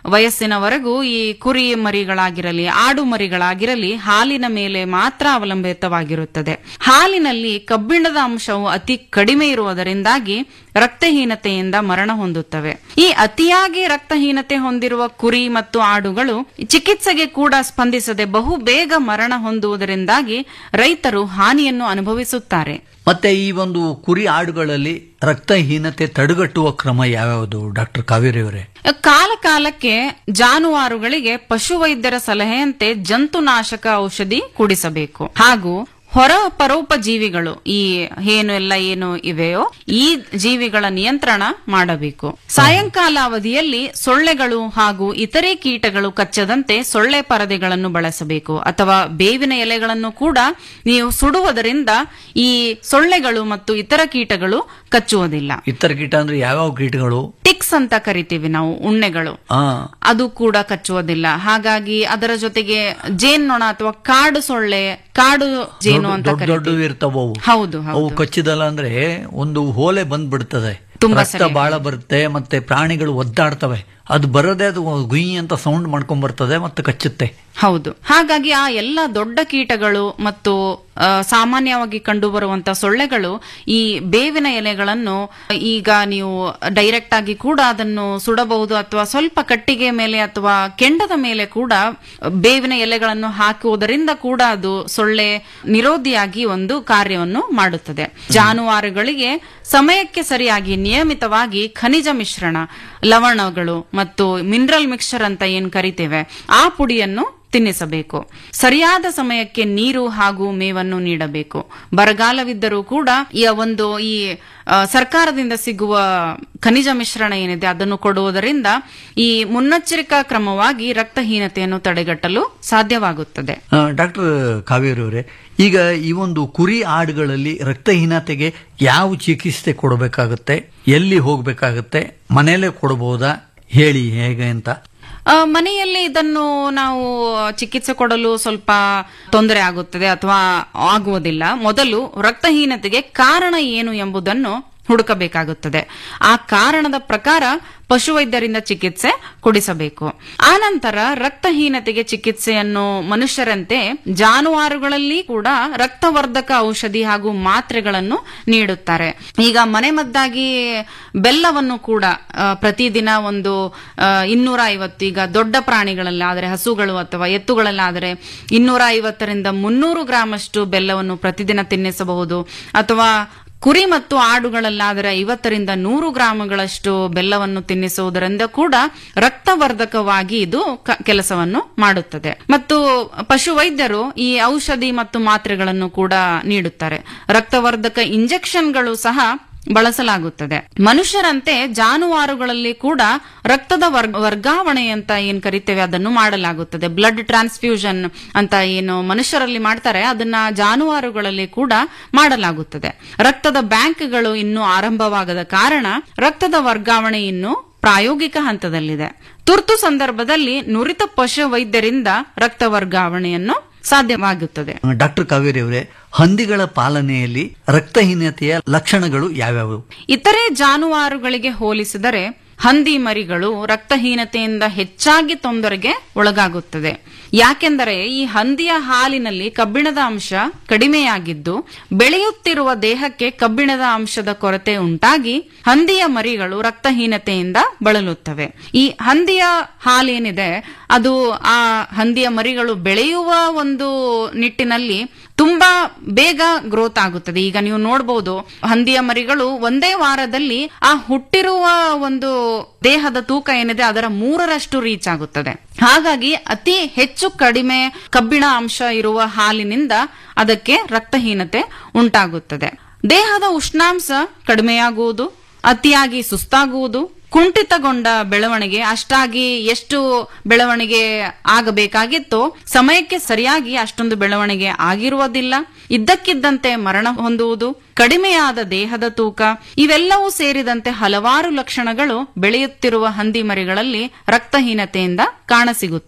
ವಯಸ್ಸಿನವರೆಗೂ ಈ ಕುರಿ ಮರಿಗಳಾಗಿರಲಿ ಆಡು ಮರಿಗಳಾಗಿರಲಿ ಹಾಲಿನ ಮೇಲೆ ಮಾತ್ರ ಅವಲಂಬಿತವಾಗಿರುತ್ತದೆ ಹಾಲಿನಲ್ಲಿ ಕಬ್ಬಿಣದ ಅಂಶವು ಅತಿ ಕಡಿಮೆ ಇರುವುದರಿಂದಾಗಿ ರಕ್ತಹೀನತೆಯಿಂದ ಮರಣ ಹೊಂದುತ್ತವೆ ಈ ಅತಿಯಾಗಿ ರಕ್ತಹೀನತೆ ಹೊಂದಿರುವ ಕುರಿ ಮತ್ತು ಆಡುಗಳು ಚಿಕಿತ್ಸೆಗೆ ಕೂಡ ಸ್ಪಂದಿಸದೆ ಬಹು ಬೇಗ ಮರಣ ಹೊಂದುವುದರಿಂದಾಗಿ ರೈತರು ಹಾನಿಯನ್ನು ಅನುಭವಿಸುತ್ತಾರೆ ಮತ್ತೆ ಈ ಒಂದು ಕುರಿ ಆಡುಗಳಲ್ಲಿ ರಕ್ತಹೀನತೆ ತಡೆಗಟ್ಟುವ ಕ್ರಮ ಯಾವ್ಯಾವುದು ಡಾಕ್ಟರ್ ಕಾವೇರಿ ಅವರೇ ಕಾಲ ಕಾಲಕ್ಕೆ ಜಾನುವಾರುಗಳಿಗೆ ಪಶುವೈದ್ಯರ ಸಲಹೆಯಂತೆ ಜಂತುನಾಶಕ ಔಷಧಿ ಕುಡಿಸಬೇಕು ಹಾಗೂ ಹೊರ ಪರೋಪಜೀವಿಗಳು ಈ ಏನು ಎಲ್ಲ ಏನು ಇವೆಯೋ ಈ ಜೀವಿಗಳ ನಿಯಂತ್ರಣ ಮಾಡಬೇಕು ಸಾಯಂಕಾಲ ಅವಧಿಯಲ್ಲಿ ಸೊಳ್ಳೆಗಳು ಹಾಗೂ ಇತರೆ ಕೀಟಗಳು ಕಚ್ಚದಂತೆ ಸೊಳ್ಳೆ ಪರದೆಗಳನ್ನು ಬಳಸಬೇಕು ಅಥವಾ ಬೇವಿನ ಎಲೆಗಳನ್ನು ಕೂಡ ನೀವು ಸುಡುವುದರಿಂದ ಈ ಸೊಳ್ಳೆಗಳು ಮತ್ತು ಇತರ ಕೀಟಗಳು ಕಚ್ಚುವುದಿಲ್ಲ ಇತರ ಕೀಟ ಅಂದ್ರೆ ಯಾವ್ಯಾವ ಕೀಟಗಳು ಟಿಕ್ಸ್ ಅಂತ ಕರಿತೀವಿ ನಾವು ಉಣ್ಣೆಗಳು ಆ ಅದು ಕೂಡ ಕಚ್ಚುವುದಿಲ್ಲ ಹಾಗಾಗಿ ಅದರ ಜೊತೆಗೆ ಜೇನ್ನೊಣ ಅಥವಾ ಕಾಡು ಸೊಳ್ಳೆ ಕಾಡು ಜೇನು ಅಂತ ದೊಡ್ಡ ದೊಡ್ಡ ಕರಿತೀವಿ ಇರ್ತಾವ ಅವು ಹೌದು ಅವು ಹೌದು ಕಚ್ಚಿದಲ್ಲ ಅಂದ್ರೆ ಒಂದು ಹೋಲೆ ಬಂದ್ಬಿಡ್ತದೆ ತುಂಬಾ ರಕ್ತ ಸರಿ. ಬಾಳ ಬರುತ್ತೆ ಮತ್ತೆ ಪ್ರಾಣಿಗಳು ಒದ್ದಾಡ್ತವೆ ಅದು ಬರದೇ ಅದು ಗುಯ್ ಅಂತ ಸೌಂಡ್ ಮಾಡ್ಕೊಂಡ್ ಬರ್ತದೆ ಮತ್ತೆ ಕಚ್ಚುತ್ತೆ ಹೌದು ಹಾಗಾಗಿ ಆ ಎಲ್ಲ ದೊಡ್ಡ ಕೀಟಗಳು ಮತ್ತು ಆ, ಸಾಮಾನ್ಯವಾಗಿ ಕಂಡುಬರುವಂತ ಸೊಳ್ಳೆಗಳು ಈ ಬೇವಿನ ಎಲೆಗಳನ್ನು ಈಗ ನೀವು ಡೈರೆಕ್ಟ್ ಆಗಿ ಕೂಡ ಅದನ್ನು ಸುಡಬಹುದು ಅಥವಾ ಸ್ವಲ್ಪ ಕಟ್ಟಿಗೆ ಮೇಲೆ ಅಥವಾ ಕೆಂಡದ ಮೇಲೆ ಕೂಡ ಬೇವಿನ ಎಲೆಗಳನ್ನು ಹಾಕುವುದರಿಂದ ಕೂಡ ಅದು ಸೊಳ್ಳೆ ನಿರೋಧಿಯಾಗಿ ಒಂದು ಕಾರ್ಯವನ್ನು ಮಾಡುತ್ತದೆ ಜಾನುವಾರುಗಳಿಗೆ ಸಮಯಕ್ಕೆ ಸರಿಯಾಗಿ ನಿಯಮಿತವಾಗಿ ಖನಿಜ ಮಿಶ್ರಣ ಲವಣಗಳು ಮತ್ತು ಮಿನರಲ್ ಮಿಕ್ಸ್ಚರ್ ಅಂತ ಏನ್ ಕರಿತೇವೆ ಆ ಪುಡಿಯನ್ನು ತಿನ್ನಿಸಬೇಕು ಸರಿಯಾದ ಸಮಯಕ್ಕೆ ನೀರು ಹಾಗೂ ಮೇವನ್ನು ನೀಡಬೇಕು ಬರಗಾಲವಿದ್ದರೂ ಕೂಡ ಈ ಒಂದು ಈ ಆ, ಸರ್ಕಾರದಿಂದ ಸಿಗುವ ಖನಿಜ ಮಿಶ್ರಣ ಏನಿದೆ ಅದನ್ನು ಕೊಡುವುದರಿಂದ ಈ ಮುನ್ನೆಚ್ಚರಿಕಾ ಕ್ರಮವಾಗಿ ರಕ್ತಹೀನತೆಯನ್ನು ತಡೆಗಟ್ಟಲು ಸಾಧ್ಯವಾಗುತ್ತದೆ ಆ, ಡಾಕ್ಟರ್ ಕಾವೇರಿ ಅವರೇ ಈಗ ಈ ಒಂದು ಕುರಿ ಆಡುಗಳಲ್ಲಿ ರಕ್ತಹೀನತೆಗೆ ಯಾವ ಚಿಕಿತ್ಸೆ ಕೊಡಬೇಕಾಗುತ್ತೆ ಎಲ್ಲಿ ಹೋಗ್ಬೇಕಾಗುತ್ತೆ ಮನೆಯಲ್ಲೇ ಕೊಡಬಹುದಾ ಹೇಳಿ ಹೇಗೆ ಅಂತ ಆ, ಮನೆಯಲ್ಲಿ ಇದನ್ನು ನಾವು ಚಿಕಿತ್ಸೆ ಕೊಡಲು ಸ್ವಲ್ಪ ತೊಂದರೆ ಆಗುತ್ತದೆ ಅಥವಾ ಆಗುವುದಿಲ್ಲ ಮೊದಲು ರಕ್ತಹೀನತೆಗೆ ಕಾರಣ ಏನು ಎಂಬುದನ್ನು ಹುಡುಕಬೇಕಾಗುತ್ತದೆ ಆ ಕಾರಣದ ಪ್ರಕಾರ ಪಶುವೈದ್ಯರಿಂದ ಚಿಕಿತ್ಸೆ ಕೊಡಿಸಬೇಕು ಆನಂತರ ರಕ್ತಹೀನತೆಗೆ ಚಿಕಿತ್ಸೆಯನ್ನು ಮನುಷ್ಯರಂತೆ ಜಾನುವಾರುಗಳಲ್ಲಿ ಕೂಡ ರಕ್ತವರ್ಧಕ ಔಷಧಿ ಹಾಗೂ ಮಾತ್ರೆಗಳನ್ನು ನೀಡುತ್ತಾರೆ ಈಗ ಮನೆಮದ್ದಾಗಿ ಬೆಲ್ಲವನ್ನು ಕೂಡ ಆ, ಪ್ರತಿದಿನ ಒಂದು ಆ, ಇನ್ನೂರ ಐವತ್ತು ಈಗ ದೊಡ್ಡ ಪ್ರಾಣಿಗಳಲ್ಲಾದರೆ ಹಸುಗಳು ಅಥವಾ ಎತ್ತುಗಳಲ್ಲಾದರೆ ಇನ್ನೂರ ಐವತ್ತರಿಂದ ಮುನ್ನೂರು ಗ್ರಾಮ್ ಅಷ್ಟು ಬೆಲ್ಲವನ್ನು ಪ್ರತಿದಿನ ತಿನ್ನಿಸಬಹುದು ಅಥವಾ ಕುರಿ ಮತ್ತು ಆಡುಗಳಲ್ಲಾದರೆ ಐವತ್ತರಿಂದ ನೂರು ಗ್ರಾಮಗಳಷ್ಟು ಬೆಲ್ಲವನ್ನು ತಿನ್ನಿಸುವುದರಿಂದ ಕೂಡ ರಕ್ತವರ್ಧಕವಾಗಿ ಇದು ಕ- ಕೆಲಸವನ್ನು ಮಾಡುತ್ತದೆ ಮತ್ತು ಪಶುವೈದ್ಯರು ಈ ಔಷಧಿ ಮತ್ತು ಮಾತ್ರೆಗಳನ್ನು ಕೂಡ ನೀಡುತ್ತಾರೆ ರಕ್ತವರ್ಧಕ ಇಂಜೆಕ್ಷನ್ಗಳು ಸಹ ಬಳಸಲಾಗುತ್ತದೆ ಮನುಷ್ಯರಂತೆ ಜಾನುವಾರುಗಳಲ್ಲಿ ಕೂಡ ರಕ್ತದ ವರ್ಗ- ವರ್ಗಾವಣೆ ಅಂತ ಏನ್ ಕರಿತೇವೆ ಅದನ್ನು ಮಾಡಲಾಗುತ್ತದೆ ಬ್ಲಡ್ ಟ್ರಾನ್ಸ್ಫ್ಯೂಷನ್ ಅಂತ ಏನು ಮನುಷ್ಯರಲ್ಲಿ ಮಾಡ್ತಾರೆ ಅದನ್ನ ಜಾನುವಾರುಗಳಲ್ಲಿ ಕೂಡ ಮಾಡಲಾಗುತ್ತದೆ ರಕ್ತದ ಬ್ಯಾಂಕ್ಗಳು ಇನ್ನೂ ಆರಂಭವಾಗದ ಕಾರಣ ರಕ್ತದ ವರ್ಗಾವಣೆ ಇನ್ನು ಪ್ರಾಯೋಗಿಕ ಹಂತದಲ್ಲಿದೆ ತುರ್ತು ಸಂದರ್ಭದಲ್ಲಿ ನುರಿತ ಪಶು ವೈದ್ಯರಿಂದ ರಕ್ತ ವರ್ಗಾವಣೆಯನ್ನು ಸಾಧ್ಯವಾಗುತ್ತದೆ ಡಾಕ್ಟರ್ ಕಾವೇರಿ ಅವರೇ ಹಂದಿಗಳ ಪಾಲನೆಯಲ್ಲಿ ರಕ್ತಹೀನತೆಯ ಲಕ್ಷಣಗಳು ಯಾವ್ಯಾವು ಇತರೆ ಜಾನುವಾರುಗಳಿಗೆ ಹೋಲಿಸಿದರೆ ಹಂದಿ ಮರಿಗಳು ರಕ್ತಹೀನತೆಯಿಂದ ಹೆಚ್ಚಾಗಿ ತೊಂದರೆಗೆ ಒಳಗಾಗುತ್ತದೆ ಯಾಕೆಂದರೆ ಈ ಹಂದಿಯ ಹಾಲಿನಲ್ಲಿ ಕಬ್ಬಿಣದ ಅಂಶ ಕಡಿಮೆಯಾಗಿದ್ದು ಬೆಳೆಯುತ್ತಿರುವ ದೇಹಕ್ಕೆ ಕಬ್ಬಿಣದ ಅಂಶದ ಕೊರತೆ ಉಂಟಾಗಿ ಹಂದಿಯ ಮರಿಗಳು ರಕ್ತಹೀನತೆಯಿಂದ ಬಳಲುತ್ತವೆ ಈ ಹಂದಿಯ ಹಾಲೇನಿದೆ ಅದು ಆ ಹಂದಿಯ ಮರಿಗಳು ಬೆಳೆಯುವ ಒಂದು ನಿಟ್ಟಿನಲ್ಲಿ ತುಂಬಾ ಬೇಗ ಗ್ರೋತ್ ಆಗುತ್ತದೆ ಈಗ ನೀವು ನೋಡಬಹುದು ಹಂದಿಯ ಮರಿಗಳು ಒಂದೇ ವಾರದಲ್ಲಿ ಆ ಹುಟ್ಟಿರುವ ಒಂದು ದೇಹದ ತೂಕ ಏನಿದೆ ಅದರ ಮೂರರಷ್ಟು ರೀಚ್ ಆಗುತ್ತದೆ ಹಾಗಾಗಿ ಅತಿ ಹೆಚ್ಚು ಕಡಿಮೆ ಕಬ್ಬಿಣ ಅಂಶ ಇರುವ ಹಾಲಿನಿಂದ ಅದಕ್ಕೆ ರಕ್ತಹೀನತೆ ಉಂಟಾಗುತ್ತದೆ ದೇಹದ ಉಷ್ಣಾಂಶ ಕಡಿಮೆಯಾಗುವುದು ಅತಿಯಾಗಿ ಸುಸ್ತಾಗುವುದು ಕುಂಠಿತಗೊಂಡ ಬೆಳವಣಿಗೆ ಅಷ್ಟಾಗಿ ಎಷ್ಟು ಬೆಳವಣಿಗೆ ಆಗಬೇಕಾಗಿತ್ತೋ ಸಮಯಕ್ಕೆ ಸರಿಯಾಗಿ ಅಷ್ಟೊಂದು ಬೆಳವಣಿಗೆ ಆಗಿರುವುದಿಲ್ಲ ಇದ್ದಕ್ಕಿದ್ದಂತೆ ಮರಣ ಹೊಂದುವುದು ಕಡಿಮೆಯಾದ ದೇಹದ ತೂಕ ಇವೆಲ್ಲವೂ ಸೇರಿದಂತೆ ಹಲವಾರು ಲಕ್ಷಣಗಳು ಬೆಳೆಯುತ್ತಿರುವ ಹಂದಿ ಮರಿಗಳಲ್ಲಿ ರಕ್ತಹೀನತೆಯಿಂದ ಕಾಣಸಿಗುತ್ತದೆ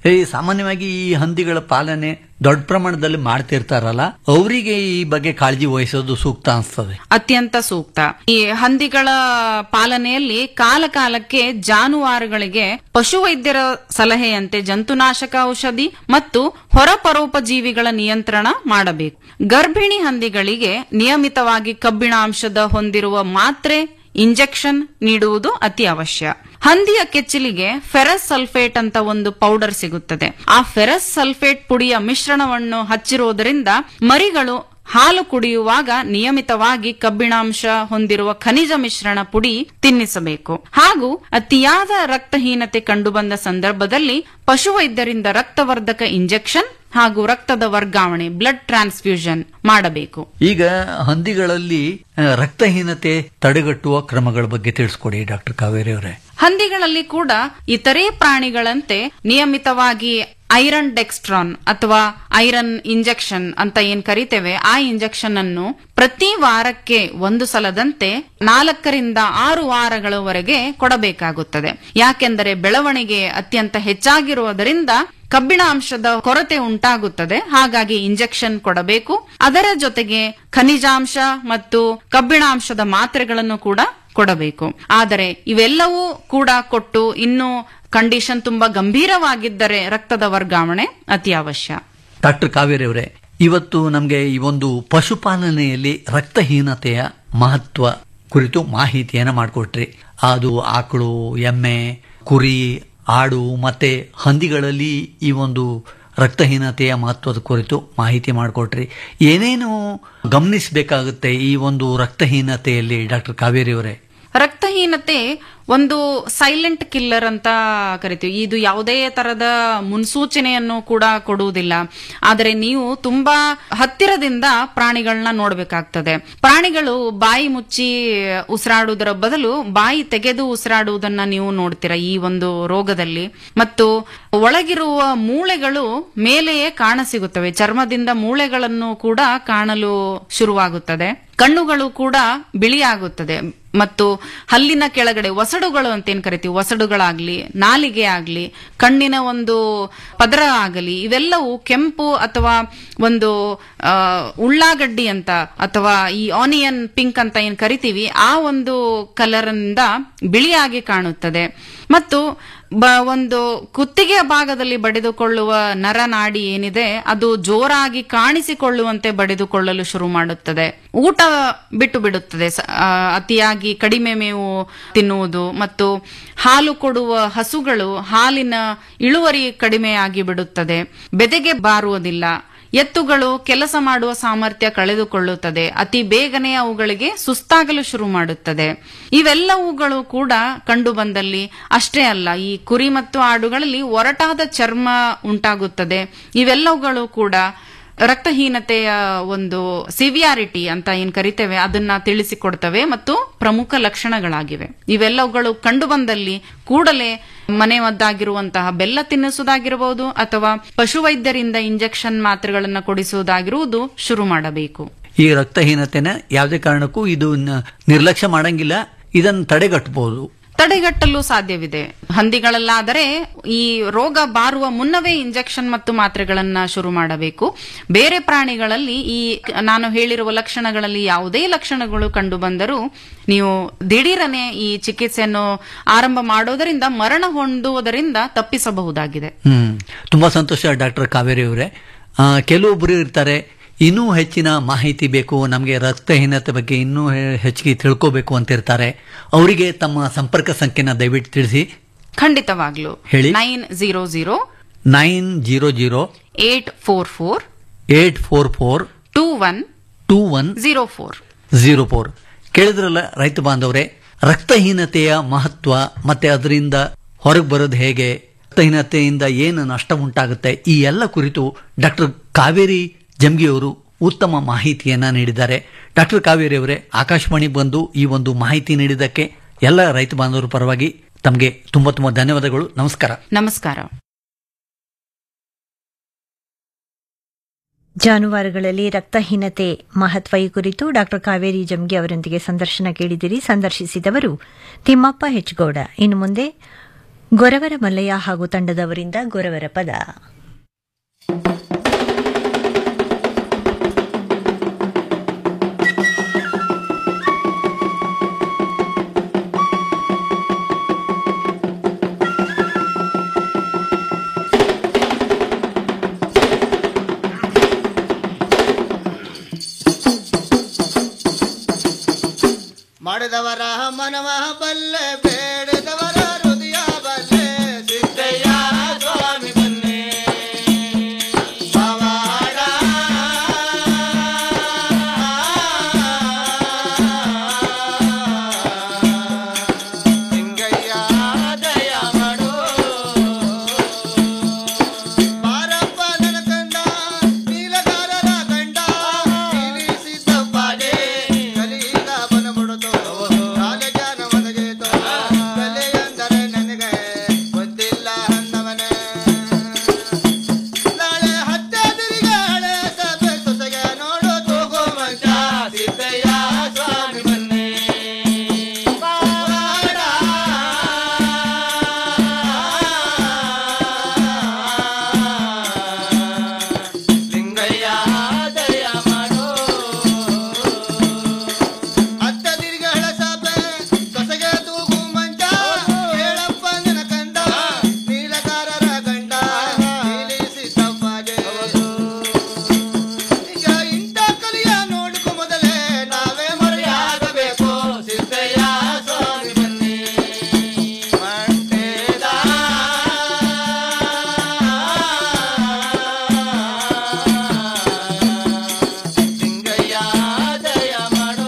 ಈ ಸಾಮಾನ್ಯವಾಗಿ ಈ ಹಂದಿಗಳ ಪಾಲನೆ ದೊಡ್ಡ ಪ್ರಮಾಣದಲ್ಲಿ ಮಾಡ್ತಿರ್ತಾರಲ್ಲ ಅವರಿಗೆ ಈ ಬಗ್ಗೆ ಕಾಳಜಿ ವಹಿಸೋದು ಸೂಕ್ತ ಅನ್ಸ್ತದೆ ಅತ್ಯಂತ ಸೂಕ್ತ ಈ ಹಂದಿಗಳ ಪಾಲನೆಯಲ್ಲಿ ಕಾಲ ಕಾಲಕ್ಕೆ ಜಾನುವಾರುಗಳಿಗೆ ಪಶುವೈದ್ಯರ ಸಲಹೆಯಂತೆ ಜಂತುನಾಶಕ ಔಷಧಿ ಮತ್ತು ಹೊರಪರೋಪಜೀವಿಗಳ ನಿಯಂತ್ರಣ ಮಾಡಬೇಕು ಗರ್ಭಿಣಿ ಹಂದಿಗಳಿಗೆ ನಿಯಮಿತವಾಗಿ ಕಬ್ಬಿಣಾಂಶದ ಹೊಂದಿರುವ ಮಾತ್ರೆ ಇಂಜೆಕ್ಷನ್ ನೀಡುವುದು ಅತಿ ಅವಶ್ಯ ಹಂದಿಯ ಕೆಚ್ಚಲಿಗೆ ಫೆರಸ್ ಸಲ್ಫೇಟ್ ಅಂತ ಒಂದು ಪೌಡರ್ ಸಿಗುತ್ತದೆ ಆ ಫೆರಸ್ ಸಲ್ಫೇಟ್ ಪುಡಿಯ ಮಿಶ್ರಣವನ್ನು ಹಚ್ಚಿರುವುದರಿಂದ ಮರಿಗಳು ಹಾಲು ಕುಡಿಯುವಾಗ ನಿಯಮಿತವಾಗಿ ಕಬ್ಬಿಣಾಂಶ ಹೊಂದಿರುವ ಖನಿಜ ಮಿಶ್ರಣ ಪುಡಿ ತಿನ್ನಿಸಬೇಕು ಹಾಗೂ ಅತಿಯಾದ ರಕ್ತಹೀನತೆ ಕಂಡುಬಂದ ಸಂದರ್ಭದಲ್ಲಿ ಪಶುವೈದ್ಯರಿಂದ ರಕ್ತವರ್ಧಕ ಇಂಜೆಕ್ಷನ್ ಹಾಗೂ ರಕ್ತದ ವರ್ಗಾವಣೆ ಬ್ಲಡ್ ಟ್ರಾನ್ಸ್ಫ್ಯೂಷನ್ ಮಾಡಬೇಕು ಈಗ ಹಂದಿಗಳಲ್ಲಿ ಆ, ರಕ್ತಹೀನತೆ ತಡೆಗಟ್ಟುವ ಕ್ರಮಗಳ ಬಗ್ಗೆ ತಿಳಿಸ್ಕೊಡಿ ಡಾಕ್ಟರ್ ಕಾವೇರಿ ಅವರೇ ಹಂದಿಗಳಲ್ಲಿ ಕೂಡ ಇತರೆ ಪ್ರಾಣಿಗಳಂತೆ ನಿಯಮಿತವಾಗಿ ಐರನ್ ಡೆಕ್ಸ್ಟ್ರಾನ್ ಅಥವಾ ಐರನ್ ಇಂಜೆಕ್ಷನ್ ಅಂತ ಏನ್ ಕರಿತೇವೆ ಆ ಇಂಜೆಕ್ಷನ್ ಅನ್ನು ಪ್ರತಿ ವಾರಕ್ಕೆ ಒಂದು ಸಲದಂತೆ ನಾಲ್ಕರಿಂದ ಆರು ವಾರಗಳವರೆಗೆ ಕೊಡಬೇಕಾಗುತ್ತದೆ ಯಾಕೆಂದರೆ ಬೆಳವಣಿಗೆ ಅತ್ಯಂತ ಹೆಚ್ಚಾಗಿರುವುದರಿಂದ ಕಬ್ಬಿಣಾಂಶದ ಕೊರತೆ ಉಂಟಾಗುತ್ತದೆ ಹಾಗಾಗಿ ಇಂಜೆಕ್ಷನ್ ಕೊಡಬೇಕು ಅದರ ಜೊತೆಗೆ ಖನಿಜಾಂಶ ಮತ್ತು ಕಬ್ಬಿಣಾಂಶದ ಮಾತ್ರೆಗಳನ್ನು ಕೂಡ ಕೊಡಬೇಕು ಆದರೆ ಇವೆಲ್ಲವೂ ಕೂಡ ಕೊಟ್ಟು ಇನ್ನು ಕಂಡೀಷನ್ ತುಂಬಾ ಗಂಭೀರವಾಗಿದ್ದರೆ ರಕ್ತದ ವರ್ಗಾವಣೆ ಅತಿ ಅವಶ್ಯ ಡಾಕ್ಟರ್ ಕಾವೇರಿ ಅವರೇ ಇವತ್ತು ನಮಗೆ ಈ ಒಂದು ಪಶುಪಾಲನೆಯಲ್ಲಿ ರಕ್ತಹೀನತೆಯ ಮಹತ್ವ ಕುರಿತು ಮಾಹಿತಿಯನ್ನು ಮಾಡಿಕೊಟ್ರಿ ಅದು ಆಕಳು ಎಮ್ಮೆ ಕುರಿ ಆಡು ಮತ್ತೆ ಹಂದಿಗಳಲ್ಲಿ ಈ ಒಂದು ರಕ್ತಹೀನತೆಯ ಮಹತ್ವದ ಕುರಿತು ಮಾಹಿತಿ ಮಾಡಿಕೊಟ್ರಿ ಏನೇನು ಗಮನಿಸಬೇಕಾಗುತ್ತೆ ಈ ಒಂದು ರಕ್ತಹೀನತೆಯಲ್ಲಿ ಡಾಕ್ಟರ್ ಕಾವೇರಿ ಅವರೇ ರಕ್ತಹೀನತೆ ಒಂದು ಸೈಲೆಂಟ್ ಕಿಲ್ಲರ್ ಅಂತ ಕರಿತೀವಿ ಇದು ಯಾವುದೇ ತರದ ಮುನ್ಸೂಚನೆಯನ್ನು ಕೂಡ ಕೊಡುವುದಿಲ್ಲ ಆದರೆ ನೀವು ತುಂಬಾ ಹತ್ತಿರದಿಂದ ಪ್ರಾಣಿಗಳನ್ನ ನೋಡಬೇಕಾಗ್ತದೆ ಪ್ರಾಣಿಗಳು ಬಾಯಿ ಮುಚ್ಚಿ ಉಸಿರಾಡುವುದರ ಬದಲು ಬಾಯಿ ತೆಗೆದು ಉಸಿರಾಡುವುದನ್ನ ನೀವು ನೋಡ್ತೀರಾ ಈ ಒಂದು ರೋಗದಲ್ಲಿ ಮತ್ತು ಒಳಗಿರುವ ಮೂಳೆಗಳು ಮೇಲೆಯೇ ಕಾಣಸಿಗುತ್ತವೆ ಚರ್ಮದಿಂದ ಮೂಳೆಗಳನ್ನು ಕೂಡ ಕಾಣಲು ಶುರುವಾಗುತ್ತದೆ ಕಣ್ಣುಗಳು ಕೂಡ ಬಿಳಿಯಾಗುತ್ತದೆ ಮತ್ತು ಹಲ್ಲಿನ ಕೆಳಗಡೆ ಒಸಡುಗಳು ಅಂತ ಏನ್ ಕರಿತೀವಿ ಒಸಡುಗಳಾಗ್ಲಿ ನಾಲಿಗೆ ಆಗ್ಲಿ ಕಣ್ಣಿನ ಒಂದು ಪದರ ಆಗಲಿ ಇವೆಲ್ಲವೂ ಕೆಂಪು ಅಥವಾ ಒಂದು ಆ, ಉಳ್ಳಾಗಡ್ಡಿ ಅಂತ ಅಥವಾ ಈ ಆನಿಯನ್ ಪಿಂಕ್ ಅಂತ ಏನ್ ಕರಿತೀವಿ ಆ ಒಂದು ಕಲರ್ ಇಂದ ಬಿಳಿಯಾಗಿ ಕಾಣುತ್ತದೆ ಮತ್ತು ಬ ಒಂದು ಕುತ್ತಿಗೆಯ ಭಾಗದಲ್ಲಿ ಬಡಿದುಕೊಳ್ಳುವ ನರನಾಡಿ ಏನಿದೆ ಅದು ಜೋರಾಗಿ ಕಾಣಿಸಿಕೊಳ್ಳುವಂತೆ ಬಡಿದುಕೊಳ್ಳಲು ಶುರು ಮಾಡುತ್ತದೆ ಊಟ ಬಿಟ್ಟು ಬಿಡುತ್ತದೆ ಸ- ಆ, ಅತಿಯಾಗಿ ಕಡಿಮೆ ಮೇವು ತಿನ್ನುವುದು ಮತ್ತು ಹಾಲು ಕೊಡುವ ಹಸುಗಳು ಹಾಲಿನ ಇಳುವರಿ ಕಡಿಮೆಯಾಗಿ ಬಿಡುತ್ತದೆ ಬೆದೆಗೆ ಬಾರುವುದಿಲ್ಲ ಎತ್ತುಗಳು ಕೆಲಸ ಮಾಡುವ ಸಾಮರ್ಥ್ಯ ಕಳೆದುಕೊಳ್ಳುತ್ತದೆ ಅತಿ ಬೇಗನೆ ಅವುಗಳಿಗೆ ಸುಸ್ತಾಗಲು ಶುರು ಮಾಡುತ್ತದೆ ಇವೆಲ್ಲವುಗಳು ಕೂಡ ಕಂಡು ಬಂದಲ್ಲಿ ಅಷ್ಟೇ ಅಲ್ಲ ಈ ಕುರಿ ಮತ್ತು ಆಡುಗಳಲ್ಲಿ ಒರಟಾದ ಚರ್ಮ ಉಂಟಾಗುತ್ತದೆ ಇವೆಲ್ಲವುಗಳು ಕೂಡ ರಕ್ತಹೀನತೆಯ ಒಂದು ಸಿವಿಯಾರಿಟಿ ಅಂತ ಏನ್ ಕರಿತೇವೆ ಅದನ್ನ ತಿಳಿಸಿಕೊಡ್ತವೆ ಮತ್ತು ಪ್ರಮುಖ ಲಕ್ಷಣಗಳಾಗಿವೆ ಇವೆಲ್ಲವುಗಳು ಕಂಡು ಬಂದಲ್ಲಿ ಕೂಡಲೇ ಮನೆ ಮದ್ದಾಗಿರುವಂತಹ ಬೆಲ್ಲ ತಿನ್ನಿಸುವುದಾಗಿರಬಹುದು ಅಥವಾ ಪಶುವೈದ್ಯರಿಂದ ಇಂಜೆಕ್ಷನ್ ಮಾತ್ರೆಗಳನ್ನ ಕೊಡಿಸುವುದಾಗಿರುವುದು ಶುರು ಮಾಡಬೇಕು ಈ ರಕ್ತಹೀನತೆನ ಯಾವುದೇ ಕಾರಣಕ್ಕೂ ಇದು ನ- ನಿರ್ಲಕ್ಷ್ಯ ಮಾಡಂಗಿಲ್ಲ ಇದನ್ನು ತಡೆಗಟ್ಟಬಹುದು ತಡೆಗಟ್ಟಲು ಸಾಧ್ಯವಿದೆ ಹಂದಿಗಳಲ್ಲಾದರೆ ಈ ರೋಗ ಬಾರುವ ಮುನ್ನವೇ ಇಂಜೆಕ್ಷನ್ ಮತ್ತು ಮಾತ್ರೆಗಳನ್ನ ಶುರು ಮಾಡಬೇಕು ಬೇರೆ ಪ್ರಾಣಿಗಳಲ್ಲಿ ಈ ನಾನು ಹೇಳಿರುವ ಲಕ್ಷಣಗಳಲ್ಲಿ ಯಾವುದೇ ಲಕ್ಷಣಗಳು ಕಂಡು ಬಂದರೂ ನೀವು ದಿಢೀರನೆ ಈ ಚಿಕಿತ್ಸೆಯನ್ನು ಆರಂಭ ಮಾಡೋದರಿಂದ ಮರಣ ಹೊಂದುವುದರಿಂದ ತಪ್ಪಿಸಬಹುದಾಗಿದೆ ಹ್ಮ್ ತುಂಬಾ ಸಂತೋಷ ಡಾಕ್ಟರ್ ಕಾವೇರಿ ಅವರೇ ಆ, ಕೆಲವೊಬ್ರು ಇರ್ತಾರೆ ಇನ್ನೂ ಹೆಚ್ಚಿನ ಮಾಹಿತಿ ಬೇಕು ನಮಗೆ ರಕ್ತಹೀನತೆ ಬಗ್ಗೆ ಇನ್ನೂ ಹೆ- ಹೆಚ್ಚಿಗೆ ತಿಳ್ಕೋಬೇಕು ಅಂತ ಇರ್ತಾರೆ ಅವರಿಗೆ ತಮ್ಮ ಸಂಪರ್ಕ ಸಂಖ್ಯೆನ ದಯವಿಟ್ಟು ತಿಳಿಸಿ ಖಂಡಿತವಾಗ್ಲು ಹೇಳಿ. Nine zero zero nine zero zero eight four four eight four four two one two one zero four zero four ಕೇಳಿದ್ರಲ್ಲ ರೈತ ಬಾಂಧವರೇ ರಕ್ತಹೀನತೆಯ ಮಹತ್ವ ಮತ್ತೆ ಅದರಿಂದ ಹೊರಗೆ ಬರೋದು ಹೇಗೆ ರಕ್ತಹೀನತೆಯಿಂದ ಏನು ನಷ್ಟ ಉಂಟಾಗುತ್ತೆ ಈ ಎಲ್ಲ ಕುರಿತು ಡಾಕ್ಟರ್ ಕಾವೇರಿ ಜಂಗಿಯವರು ಉತ್ತಮ ಮಾಹಿತಿಯನ್ನ ನೀಡಿದ್ದಾರೆ ಡಾಕ್ಟರ್ ಕಾವೇರಿ ಅವರೇ ಆಕಾಶವಾಣಿ ಬಂದು ಈ ಒಂದು ಮಾಹಿತಿ ನೀಡಿದ್ದಕ್ಕೆ ಎಲ್ಲ ರೈತ ಬಾಂಧವರ ಪರವಾಗಿ ತಮಗೆ ತುಂಬಾ ತುಂಬಾ ಧನ್ಯವಾದಗಳು ನಮಸ್ಕಾರ ನಮಸ್ಕಾರ ಜಾನುವಾರುಗಳಲ್ಲಿ ರಕ್ತಹೀನತೆ ಮಹತ್ವ ಈ ಕುರಿತು ಡಾಕ್ಟರ್ ಕಾವೇರಿ ಜಮ್ಗೆ ಅವರೊಂದಿಗೆ ಸಂದರ್ಶನ ಕೇಳಿದಿರಿ ಸಂದರ್ಶಿಸಿದವರು ತಿಮ್ಮಪ್ಪ ಹೆಚ್ಗೌಡ ಇನ್ನು ಮುಂದೆ ಗೊರವರ ಮಲ್ಲಯ್ಯ ಹಾಗೂ ತಂಡದವರಿಂದ ಗೊರವರ ಪದ ಮಾಡಿದವರ ಮನವ ಬಲ್ಲೆ ಬೇಡದವರ ಹೃದಯ ಬಲ್ಲೆ ಸಿದ್ದಯ್ಯ ಸ್ವಾಮಿ ಬನ್ನಿ ಪವಾಡ ಸಿಂಗಯ್ಯ ದಯ ಮಾಡು ಬಾರಪ್ಪ ನನ್ನ ಕಂಡ ನೀಲಗಾರರ ಗಂಡ ಸಿದ್ದಪ್ಪನೇ ಕಲಿಯಿಂದ ಬನಬಿಡುತ್ತೋ ಕಾಲಜಾನ ಒದಗಿತೋ ಕಲೆಯಂದರೆ ನನಗೆ ಗೊತ್ತಿಲ್ಲ ಅನ್ನವನೇ ನಾಳೆ ಹತ್ತದಿರಿಗೆ ಹಳೆ ಸಭೆ ಸೊಸೆಗೆ ನೋಡು ತೂಗು ಮಂಚ ಸಿದ್ದಯ್ಯ ಸ್ವಾಮಿ ಬನ್ನಿ ಪವಾಡ ಲಿಂಗಯ್ಯ ದಯ ಮಾಡು ಅತ್ತ ತಿರುಗಳ ಸಾಪೆ ಸೊಸೆಗೆ ತೂಗು ಮಂಚ ಹೇಳಪ್ಪ ನನ್ನ ಕಂದ ನೀಲಕಾರರ ಗಂಡ ನೀಲಿಸಿ ತಪ್ಪಗೆ ಈಗ ಇಂಥ ಕಲಿಯ ನೋಡ್ಕೊ ಮೊದಲೇ ನಾವೇ ಮರೆಯಾಗಬೇಕು ಸಿದ್ದಯ್ಯ ಸ್ವಾಮಿ ಬನ್ನಿ ಮಂಟೇದ ಲಿಂಗಯ್ಯ ದಯ ಮಾಡು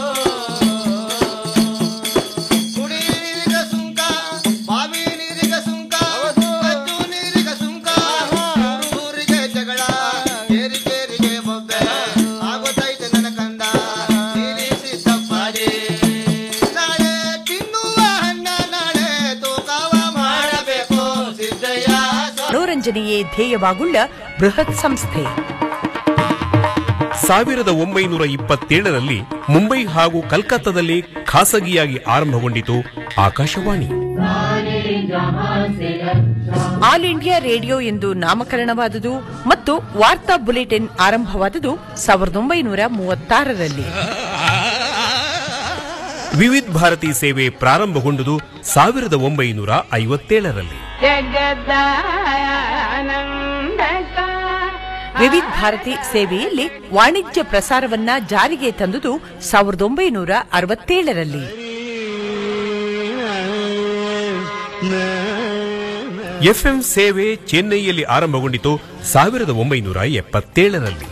ಕುಡಿ ನೀರಿಗ ಸುಂಕ ಬಾವಿ ನೀರಿಗ ಸುಂಕ ಕಚ್ಚು ನೀರಿಗ ಸುಂಕ ಊರಿಗೆ ಜಗಳ ಕೇರಿ ಕೇರಿಗೆ ಬೊಬ್ಬೆ ಆಗುತ್ತೈತೆ ನನ್ನ ಕಂದ ನೀರಿಸಿ ತಪ್ಪಾಡಿ ನಾಳೆ ತಿನ್ನುವ ಹಣ್ಣ ನಾಳೆ ತೂಕವ ಮಾಡಬೇಕು ಸಿದ್ದಯ್ಯ ಮನೋರಂಜನೆಯೇ ಧ್ಯೇಯವಾಗುಳ್ಳ ಬೃಹತ್ ಸಂಸ್ಥೆ ಸಾವಿರದ ಒಂಬೈನೂರ ಇಪ್ಪತ್ತೇಳರಲ್ಲಿ ಮುಂಬೈ ಹಾಗೂ ಕಲ್ಕತ್ತಾದಲ್ಲಿ ಖಾಸಗಿಯಾಗಿ ಆರಂಭಗೊಂಡಿತು ಆಕಾಶವಾಣಿ ಆಲ್ ಇಂಡಿಯಾ ರೇಡಿಯೋ ಎಂದು ನಾಮಕರಣವಾದುದು ಮತ್ತು ವಾರ್ತಾ ಬುಲೆಟಿನ್ ಆರಂಭವಾದುದು ಸಾವಿರದ ಒಂಬೈನೂರ ಮೂವತ್ತಾರರಲ್ಲಿ ವಿವಿಧ ಭಾರತಿ ಸೇವೆ ಪ್ರಾರಂಭಗೊಂಡುದು ಸಾವಿರದ ಒಂಬೈನೂರ ಐವತ್ತೇಳರಲ್ಲಿ ವಿವಿಧ ಭಾರತಿ ಸೇವೆಯಲ್ಲಿ ವಾಣಿಜ್ಯ ಪ್ರಸಾರವನ್ನ ಜಾರಿಗೆ ತಂದುದು ಸಾವಿರದ ಒಂಬೈನೂರ ಅರವತ್ತೇಳರಲ್ಲಿ ಎಫ್ಎಂ ಸೇವೆ ಚೆನ್ನೈಯಲ್ಲಿ ಆರಂಭಗೊಂಡಿತು ಸಾವಿರದ ಒಂಬೈನೂರ ಎಪ್ಪತ್ತೇಳರಲ್ಲಿ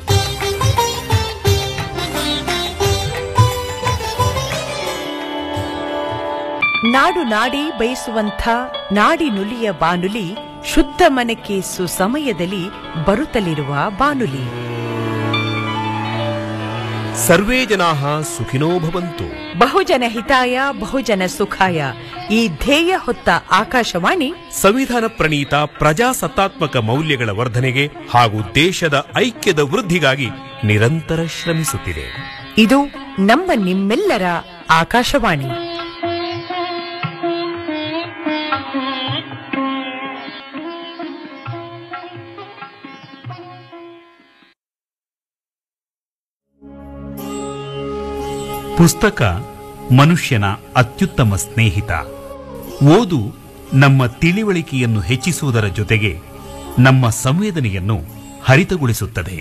ನಾಡು ನಾಡಿ ಬಯಸುವಂಥ ನಾಡಿ ನುಲಿಯ ಬಾನುಲಿ ಶುದ್ಧ ಮನಕ್ಕೆ ಸುಸಮಯದಲ್ಲಿ ಬರುತ್ತಲಿರುವ ಬಾನುಲಿ ಸರ್ವೇ ಜನಾಹ ಸುಖಿನೋ ಭವಂತು ಬಹುಜನ ಹಿತಾಯ ಬಹುಜನ ಸುಖಾಯ ಈ ಧ್ಯೇಯ ಹೊತ್ತ ಆಕಾಶವಾಣಿ ಸಂವಿಧಾನ ಪ್ರಣೀತ ಪ್ರಜಾಸತ್ತಾತ್ಮಕ ಮೌಲ್ಯಗಳ ವರ್ಧನೆಗೆ ಹಾಗೂ ದೇಶದ ಐಕ್ಯದ ವೃದ್ಧಿಗಾಗಿ ನಿರಂತರ ಶ್ರಮಿಸುತ್ತಿದೆ ಇದು ನಮ್ಮ ನಿಮ್ಮೆಲ್ಲರ ಆಕಾಶವಾಣಿ ಪುಸ್ತಕ ಮನುಷ್ಯನ ಅತ್ಯುತ್ತಮ ಸ್ನೇಹಿತ ಓದು ನಮ್ಮ ತಿಳಿವಳಿಕೆಯನ್ನು ಹೆಚ್ಚಿಸುವುದರ ಜೊತೆಗೆ ನಮ್ಮ ಸಂವೇದನೆಯನ್ನು ಹರಿತಗೊಳಿಸುತ್ತದೆ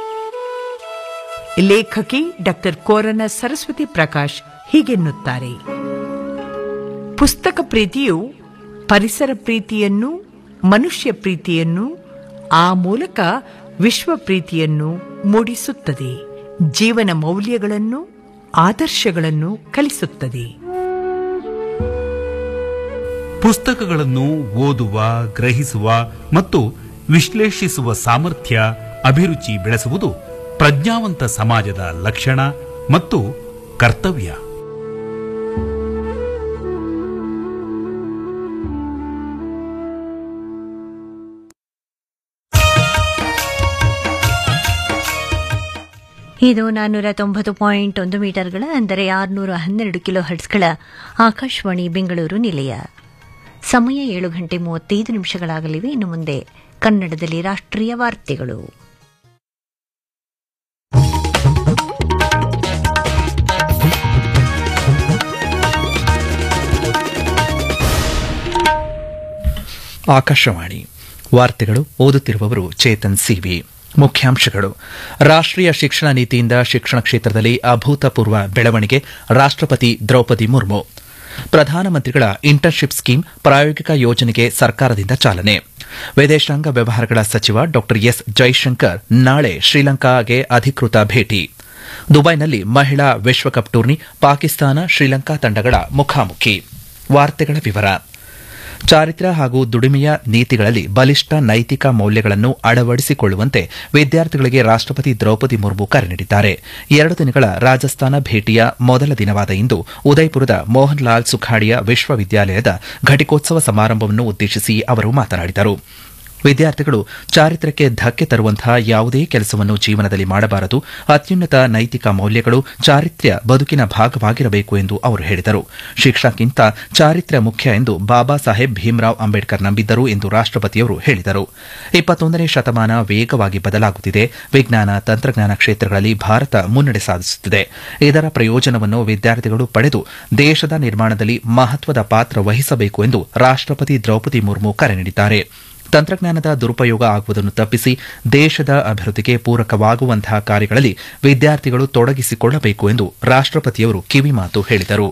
ಲೇಖಕಿ ಡಾಕ್ಟರ್ ಕೋರನ ಸರಸ್ವತಿ ಪ್ರಕಾಶ್ ಹೀಗೆನ್ನುತ್ತಾರೆ ಪುಸ್ತಕ ಪ್ರೀತಿಯು ಪರಿಸರ ಪ್ರೀತಿಯನ್ನು ಮನುಷ್ಯ ಪ್ರೀತಿಯನ್ನು ಆ ಮೂಲಕ ವಿಶ್ವ ಪ್ರೀತಿಯನ್ನು ಮೂಡಿಸುತ್ತದೆ ಜೀವನ ಮೌಲ್ಯಗಳನ್ನು ಆದರ್ಶಗಳನ್ನು ಕಲಿಸುತ್ತದೆ ಪುಸ್ತಕಗಳನ್ನು ಓದುವ ಗ್ರಹಿಸುವ ಮತ್ತು ವಿಶ್ಲೇಷಿಸುವ ಸಾಮರ್ಥ್ಯ ಅಭಿರುಚಿ ಬೆಳೆಸುವುದು ಪ್ರಜ್ಞಾವಂತ ಸಮಾಜದ ಲಕ್ಷಣ ಮತ್ತು ಕರ್ತವ್ಯ ಇದು ನಾನ್ನೂರ ತೊಂಬತ್ತು ಪಾಯಿಂಟ್ ಒಂದು ಮೀಟರ್ಗಳ ಅಂದರೆ ಆರುನೂರ ಹನ್ನೆರಡು ಕಿಲೋ ಹರ್ಟ್ಸ್ಗಳ ಆಕಾಶವಾಣಿ ಬೆಂಗಳೂರು ನಿಲಯ ಸಮಯ ಏಳು ಗಂಟೆ ಮೂವತ್ತೈದು ನಿಮಿಷಗಳಾಗಲಿವೆ ಇನ್ನು ಮುಂದೆ ಕನ್ನಡದಲ್ಲಿ ರಾಷ್ಟ್ರೀಯ ವಾರ್ತೆಗಳು ಆಕಾಶವಾಣಿ ವಾರ್ತೆಗಳು ಓದುತ್ತಿರುವವರು ಚೇತನ್ ಸಿವಿ ಮುಖ್ಯಾಂಶಗಳು ರಾಷ್ಟ್ರೀಯ ಶಿಕ್ಷಣ ನೀತಿಯಿಂದ ಶಿಕ್ಷಣ ಕ್ಷೇತ್ರದಲ್ಲಿ ಅಭೂತಪೂರ್ವ ಬೆಳವಣಿಗೆ ರಾಷ್ಟ್ರಪತಿ ದ್ರೌಪದಿ ಮುರ್ಮು ಪ್ರಧಾನಮಂತ್ರಿಗಳ ಇಂಟರ್ನ್ಶಿಪ್ ಸ್ಕೀಮ್ ಪ್ರಾಯೋಗಿಕ ಯೋಜನೆಗೆ ಸರ್ಕಾರದಿಂದ ಚಾಲನೆ ವಿದೇಶಾಂಗ ವ್ಯವಹಾರಗಳ ಸಚಿವ ಡಾ ಎಸ್ ಜೈಶಂಕರ್ ನಾಳೆ ಶ್ರೀಲಂಕಾಗೆ ಅಧಿಕೃತ ಭೇಟಿ ದುಬೈನಲ್ಲಿ ಮಹಿಳಾ ವಿಶ್ವಕಪ್ ಟೂರ್ನಿ ಪಾಕಿಸ್ತಾನ ಶ್ರೀಲಂಕಾ ತಂಡಗಳ ಮುಖಾಮುಖಿ ವಾರ್ತೆಗಳ ವಿವರ ಚಾರಿತ್ರ್ಯ ಹಾಗೂ ದುಡಿಮೆಯ ನೀತಿಗಳಲ್ಲಿ ಬಲಿಷ್ಠ ನೈತಿಕ ಮೌಲ್ಯಗಳನ್ನು ಅಳವಡಿಸಿಕೊಳ್ಳುವಂತೆ ವಿದ್ಯಾರ್ಥಿಗಳಿಗೆ ರಾಷ್ಟ್ರಪತಿ ದ್ರೌಪದಿ ಮುರ್ಮು ಕರೆ ನೀಡಿದ್ದಾರೆ ಎರಡು ದಿನಗಳ ರಾಜಸ್ಥಾನ ಭೇಟಿಯ ಮೊದಲ ದಿನವಾದ ಇಂದು ಉದಯಪುರದ ಮೋಹನ್ ಲಾಲ್ ಸುಖಾಡಿಯಾ ವಿಶ್ವವಿದ್ಯಾಲಯದ ಘಟಿಕೋತ್ಸವ ಸಮಾರಂಭವನ್ನು ಉದ್ದೇಶಿಸಿ ಅವರು ಮಾತನಾಡಿದರು ವಿದ್ಯಾರ್ಥಿಗಳು ಚಾರಿತ್ರ್ಯಕ್ಕೆ ಧಕ್ಕೆ ತರುವಂತಹ ಯಾವುದೇ ಕೆಲಸವನ್ನು ಜೀವನದಲ್ಲಿ ಮಾಡಬಾರದು ಅತ್ಯುನ್ನತ ನೈತಿಕ ಮೌಲ್ಯಗಳು ಚಾರಿತ್ರ್ಯ ಬದುಕಿನ ಭಾಗವಾಗಿರಬೇಕು ಎಂದು ಅವರು ಹೇಳಿದರು ಶಿಕ್ಷಣಕ್ಕಿಂತ ಚಾರಿತ್ರ್ಯ ಮುಖ್ಯ ಎಂದು ಬಾಬಾ ಸಾಹೇಬ್ ಭೀಮ್ರಾವ್ ಅಂಬೇಡ್ಕರ್ ನಂಬಿದ್ದರು ಎಂದು ರಾಷ್ಟ್ರಪತಿಯವರು ಹೇಳಿದರು ಇಪ್ಪತ್ತೊಂದನೇ ಶತಮಾನ ವೇಗವಾಗಿ ಬದಲಾಗುತ್ತಿದೆ ವಿಜ್ಞಾನ ತಂತ್ರಜ್ಞಾನ ಕ್ಷೇತ್ರಗಳಲ್ಲಿ ಭಾರತ ಮುನ್ನಡೆ ಸಾಧಿಸುತ್ತಿದೆ ಇದರ ಪ್ರಯೋಜನವನ್ನು ವಿದ್ಯಾರ್ಥಿಗಳು ಪಡೆದು ದೇಶದ ನಿರ್ಮಾಣದಲ್ಲಿ ಮಹತ್ವದ ಪಾತ್ರ ವಹಿಸಬೇಕು ಎಂದು ರಾಷ್ಟ್ರಪತಿ ದ್ರೌಪದಿ ಮುರ್ಮು ಕರೆ ನೀಡಿದ್ದಾರೆ ತಂತ್ರಜ್ಞಾನದ ದುರುಪಯೋಗ ಆಗುವುದನ್ನು ತಪ್ಪಿಸಿ ದೇಶದ ಅಭಿವೃದ್ಧಿಗೆ ಪೂರಕವಾಗುವಂತಹ ಕಾರ್ಯಗಳಲ್ಲಿ ವಿದ್ಯಾರ್ಥಿಗಳು ತೊಡಗಿಸಿಕೊಳ್ಳಬೇಕು ಎಂದು ರಾಷ್ಟ್ರಪತಿಯವರು ಕಿವಿಮಾತು ಹೇಳಿದರು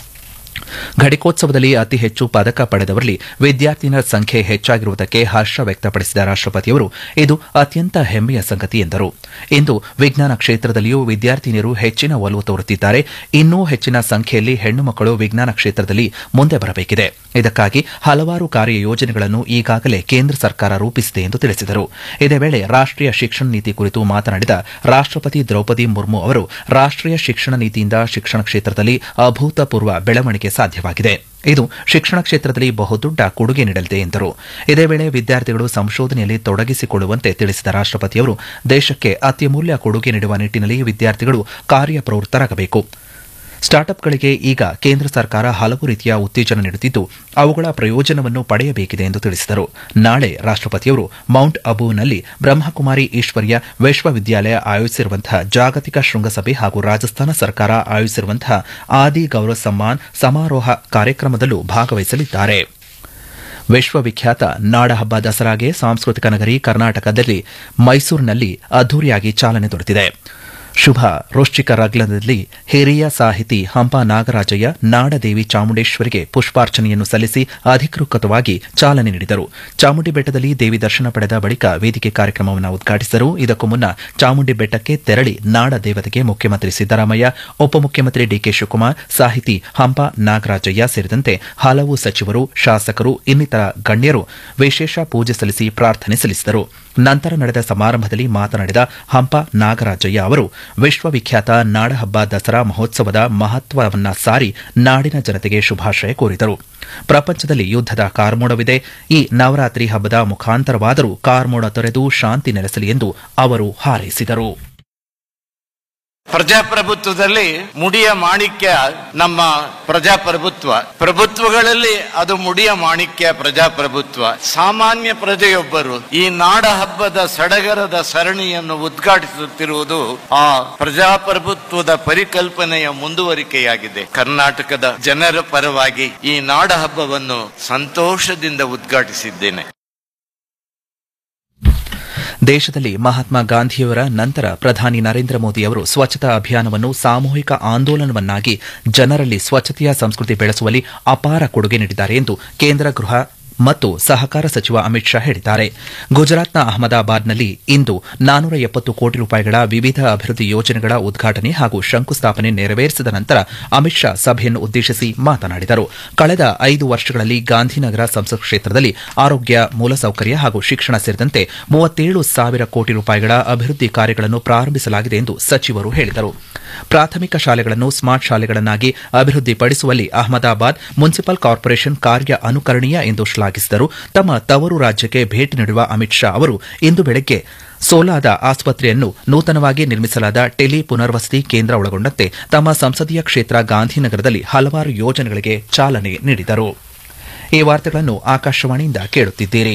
ಘಟಿಕೋತ್ಸವದಲ್ಲಿ ಅತಿ ಹೆಚ್ಚು ಪದಕ ಪಡೆದವರಲ್ಲಿ ವಿದ್ಯಾರ್ಥಿನಿಯರ ಸಂಖ್ಯೆ ಹೆಚ್ಚಾಗಿರುವುದಕ್ಕೆ ಹರ್ಷ ವ್ಯಕ್ತಪಡಿಸಿದ ರಾಷ್ಟ್ರಪತಿಯವರು ಇದು ಅತ್ಯಂತ ಹೆಮ್ಮೆಯ ಸಂಗತಿ ಎಂದರು ಇಂದು ವಿಜ್ಞಾನ ಕ್ಷೇತ್ರದಲ್ಲಿಯೂ ವಿದ್ಯಾರ್ಥಿನಿಯರು ಹೆಚ್ಚಿನ ಒಲವು ತೋರುತ್ತಿದ್ದಾರೆ ಇನ್ನೂ ಹೆಚ್ಚಿನ ಸಂಖ್ಯೆಯಲ್ಲಿ ಹೆಣ್ಣು ಮಕ್ಕಳು ವಿಜ್ಞಾನ ಕ್ಷೇತ್ರದಲ್ಲಿ ಮುಂದೆ ಬರಬೇಕಿದೆ ಇದಕ್ಕಾಗಿ ಹಲವಾರು ಕಾರ್ಯ ಯೋಜನೆಗಳನ್ನು ಈಗಾಗಲೇ ಕೇಂದ್ರ ಸರ್ಕಾರ ರೂಪಿಸಿದೆ ಎಂದು ತಿಳಿಸಿದರು ಇದೇ ವೇಳೆ ರಾಷ್ಟ್ರೀಯ ಶಿಕ್ಷಣ ನೀತಿ ಕುರಿತು ಮಾತನಾಡಿದ ರಾಷ್ಟ್ರಪತಿ ದ್ರೌಪದಿ ಮುರ್ಮು ಅವರು ರಾಷ್ಟ್ರೀಯ ಶಿಕ್ಷಣ ನೀತಿಯಿಂದ ಶಿಕ್ಷಣ ಕ್ಷೇತ್ರದಲ್ಲಿ ಅಭೂತಪೂರ್ವ ಬೆಳವಣಿಗೆ ಸಾಧ್ಯವಾಗಿದೆ ಇದು ಶಿಕ್ಷಣ ಕ್ಷೇತ್ರದಲ್ಲಿ ಬಹುದೊಡ್ಡ ಕೊಡುಗೆ ನೀಡಲಿದೆ ಎಂದರು ಇದೇ ವೇಳೆ ವಿದ್ಯಾರ್ಥಿಗಳು ಸಂಶೋಧನೆಯಲ್ಲಿ ತೊಡಗಿಸಿಕೊಳ್ಳುವಂತೆ ತಿಳಿಸಿದ ರಾಷ್ಟ್ರಪತಿಯವರು ದೇಶಕ್ಕೆ ಅತ್ಯಮೂಲ್ಯ ಕೊಡುಗೆ ನೀಡುವ ನಿಟ್ಟಿನಲ್ಲಿ ವಿದ್ಯಾರ್ಥಿಗಳು ಕಾರ್ಯಪ್ರವೃತ್ತರಾಗಬೇಕು ಸ್ಟಾರ್ಟ್ಅಪ್ಗಳಿಗೆ ಈಗ ಕೇಂದ್ರ ಸರ್ಕಾರ ಹಲವು ರೀತಿಯ ಉತ್ತೇಜನ ನೀಡುತ್ತಿದ್ದು ಅವುಗಳ ಪ್ರಯೋಜನವನ್ನು ಪಡೆಯಬೇಕಿದೆ ಎಂದು ತಿಳಿಸಿದರು ನಾಳೆ ರಾಷ್ಟ್ರಪತಿಯವರು ಮೌಂಟ್ ಅಬುನಲ್ಲಿ ಬ್ರಹ್ಮಕುಮಾರಿ ಈಶ್ವರ್ಯ ವಿಶ್ವವಿದ್ಯಾಲಯ ಆಯೋಜಿಸಿರುವಂತಹ ಜಾಗತಿಕ ಶೃಂಗಸಭೆ ಹಾಗೂ ರಾಜಸ್ಥಾನ ಸರ್ಕಾರ ಆಯೋಜಿಸಿರುವಂತಹ ಆದಿ ಗೌರವ ಸಮ್ಮಾನ್ ಸಮಾರೋಹ ಕಾರ್ಯಕ್ರಮದಲ್ಲೂ ಭಾಗವಹಿಸಲಿದ್ದಾರೆ ವಿಶ್ವವಿಖ್ಯಾತ ನಾಡಹಬ್ಬ ದಸರಾಗೆ ಸಾಂಸ್ಕೃತಿಕ ನಗರಿ ಕರ್ನಾಟಕದಲ್ಲಿ ಮೈಸೂರಿನಲ್ಲಿ ಅದ್ದೂರಿಯಾಗಿ ಚಾಲನೆ ದೊರೆತಿದೆ ಶುಭ ವೃಶ್ಚಿಕ ರಗ್ಲದಲ್ಲಿ ಹಿರಿಯ ಸಾಹಿತಿ ಹಂಪ ನಾಗರಾಜಯ್ಯ ನಾಡದೇವಿ ಚಾಮುಂಡೇಶ್ವರಿಗೆ ಪುಷ್ಪಾರ್ಚನೆಯನ್ನು ಸಲ್ಲಿಸಿ ಅಧಿಕೃತವಾಗಿ ಚಾಲನೆ ನೀಡಿದರು ಚಾಮುಂಡಿ ಬೆಟ್ಟದಲ್ಲಿ ದೇವಿ ದರ್ಶನ ಪಡೆದ ಬಳಿಕ ವೇದಿಕೆ ಕಾರ್ಯಕ್ರಮವನ್ನು ಉದ್ಘಾಟಿಸಿದರು ಇದಕ್ಕೂ ಮುನ್ನ ಚಾಮುಂಡಿ ಬೆಟ್ಟಕ್ಕೆ ತೆರಳಿ ನಾಡ ದೇವತೆಗೆ ಮುಖ್ಯಮಂತ್ರಿ ಸಿದ್ದರಾಮಯ್ಯ ಉಪಮುಖ್ಯಮಂತ್ರಿ ಡಿಕೆ ಶಿವಕುಮಾರ್ ಸಾಹಿತಿ ಹಂಪ ನಾಗರಾಜಯ್ಯ ಸೇರಿದಂತೆ ಹಲವು ಸಚಿವರು ಶಾಸಕರು ಇನ್ನಿತರ ಗಣ್ಯರು ವಿಶೇಷ ಪೂಜೆ ಸಲ್ಲಿಸಿ ಪ್ರಾರ್ಥನೆ ಸಲ್ಲಿಸಿದರು ನಂತರ ನಡೆದ ಸಮಾರಂಭದಲ್ಲಿ ಮಾತನಾಡಿದ ಹಂಪ ನಾಗರಾಜಯ್ಯ ಅವರು ವಿಶ್ವವಿಖ್ಯಾತ ನಾಡಹಬ್ಬ ದಸರಾ ಮಹೋತ್ಸವದ ಮಹತ್ವವನ್ನ ಸಾರಿ ನಾಡಿನ ಜನತೆಗೆ ಶುಭಾಶಯ ಕೋರಿದರು ಪ್ರಪಂಚದಲ್ಲಿ ಯುದ್ದದ ಕಾರ್ಮೋಡವಿದೆ ಈ ನವರಾತ್ರಿ ಹಬ್ಬದ ಮುಖಾಂತರವಾದರೂ ಕಾರ್ಮೋಡ ತೊರೆದು ಶಾಂತಿ ನೆಲೆಸಲಿ ಎಂದು ಅವರು ಹಾರೈಸಿದರು ಪ್ರಜಾಪ್ರಭುತ್ವದಲ್ಲಿ ಮುಡಿಯ ಮಾಣಿಕ್ಯ ನಮ್ಮ ಪ್ರಜಾಪ್ರಭುತ್ವ ಪ್ರಭುತ್ವಗಳಲ್ಲಿ ಅದು ಮುಡಿಯ ಮಾಣಿಕ್ಯ ಪ್ರಜಾಪ್ರಭುತ್ವ ಸಾಮಾನ್ಯ ಪ್ರಜೆಯೊಬ್ಬರು ಈ ನಾಡ ಹಬ್ಬದ ಸಡಗರದ ಸರಣಿಯನ್ನು ಉದ್ಘಾಟಿಸುತ್ತಿರುವುದು ಆ ಪ್ರಜಾಪ್ರಭುತ್ವದ ಪರಿಕಲ್ಪನೆಯ ಮುಂದುವರಿಕೆಯಾಗಿದೆ ಕರ್ನಾಟಕದ ಜನರ ಪರವಾಗಿ ಈ ನಾಡ ಹಬ್ಬವನ್ನು ಸಂತೋಷದಿಂದ ಉದ್ಘಾಟಿಸಿದ್ದೇನೆ ದೇಶದಲ್ಲಿ ಮಹಾತ್ಮ ಗಾಂಧಿಯವರ ನಂತರ ಪ್ರಧಾನಿ ನರೇಂದ್ರ ಮೋದಿ ಅವರು ಸ್ವಚ್ಛತಾ ಅಭಿಯಾನವನ್ನು ಸಾಮೂಹಿಕ ಆಂದೋಲನವನ್ನಾಗಿ ಜನರಲ್ಲಿ ಸ್ವಚ್ಛತೆಯ ಸಂಸ್ಕೃತಿ ಬೆಳೆಸುವಲ್ಲಿ ಅಪಾರ ಕೊಡುಗೆ ನೀಡಿದ್ದಾರೆ ಎಂದು ಕೇಂದ್ರ ಗೃಹ ಮತ್ತು ಸಹಕಾರ ಸಚಿವ ಅಮಿತ್ ಶಾ ಹೇಳಿದ್ದಾರೆ ಗುಜರಾತ್ನ ಅಹಮದಾಬಾದ್ನಲ್ಲಿ ಇಂದು ನಾನೂರ ಎಪ್ಪತ್ತು ಕೋಟಿ ರೂಪಾಯಿಗಳ ವಿವಿಧ ಅಭಿವೃದ್ಧಿ ಯೋಜನೆಗಳ ಉದ್ಘಾಟನೆ ಹಾಗೂ ಶಂಕುಸ್ಥಾಪನೆ ನೆರವೇರಿಸಿದ ನಂತರ ಅಮಿತ್ ಶಾ ಸಭೆಯನ್ನು ಉದ್ದೇಶಿಸಿ ಮಾತನಾಡಿದರು ಕಳೆದ ಐದು ವರ್ಷಗಳಲ್ಲಿ ಗಾಂಧಿನಗರ ಸಂಸತ್ ಕ್ಷೇತ್ರದಲ್ಲಿ ಆರೋಗ್ಯ ಮೂಲಸೌಕರ್ಯ ಹಾಗೂ ಶಿಕ್ಷಣ ಸೇರಿದಂತೆ ಮೂವತ್ತೇಳು ಸಾವಿರ ಕೋಟಿ ರೂಪಾಯಿಗಳ ಅಭಿವೃದ್ಧಿ ಕಾರ್ಯಗಳನ್ನು ಪ್ರಾರಂಭಿಸಲಾಗಿದೆ ಎಂದು ಸಚಿವರು ಹೇಳಿದರು ಪ್ರಾಥಮಿಕ ಶಾಲೆಗಳನ್ನು ಸ್ಮಾರ್ಟ್ ಶಾಲೆಗಳನ್ನಾಗಿ ಅಭಿವೃದ್ಧಿಪಡಿಸುವಲ್ಲಿ ಅಹಮದಾಬಾದ್ ಮುನ್ಸಿಪಲ್ ಕಾರ್ಪೊರೇಷನ್ ಕಾರ್ಯ ಅನುಕರಣೀಯ ಎಂದು ಶ್ಲಾಘಿಸಿದರು ತಮ್ಮ ತವರು ರಾಜ್ಯಕ್ಕೆ ಭೇಟಿ ನೀಡುವ ಅಮಿತ್ ಶಾ ಅವರು ಇಂದು ಬೆಳಗ್ಗೆ ಸೋಲಾದ ಆಸ್ಪತ್ರೆಯನ್ನು ನೂತನವಾಗಿ ನಿರ್ಮಿಸಲಾದ ಟೆಲಿ ಪುನರ್ವಸತಿ ಕೇಂದ್ರ ಒಳಗೊಂಡಂತೆ ತಮ್ಮ ಸಂಸದೀಯ ಕ್ಷೇತ್ರ ಗಾಂಧಿನಗರದಲ್ಲಿ ಹಲವಾರು ಯೋಜನೆಗಳಿಗೆ ಚಾಲನೆ ನೀಡಿದರು ಈ ವಾರ್ತೆಗಳನ್ನು ಆಕಾಶವಾಣಿಯಿಂದ ಕೇಳುತ್ತಿದ್ದೀರಿ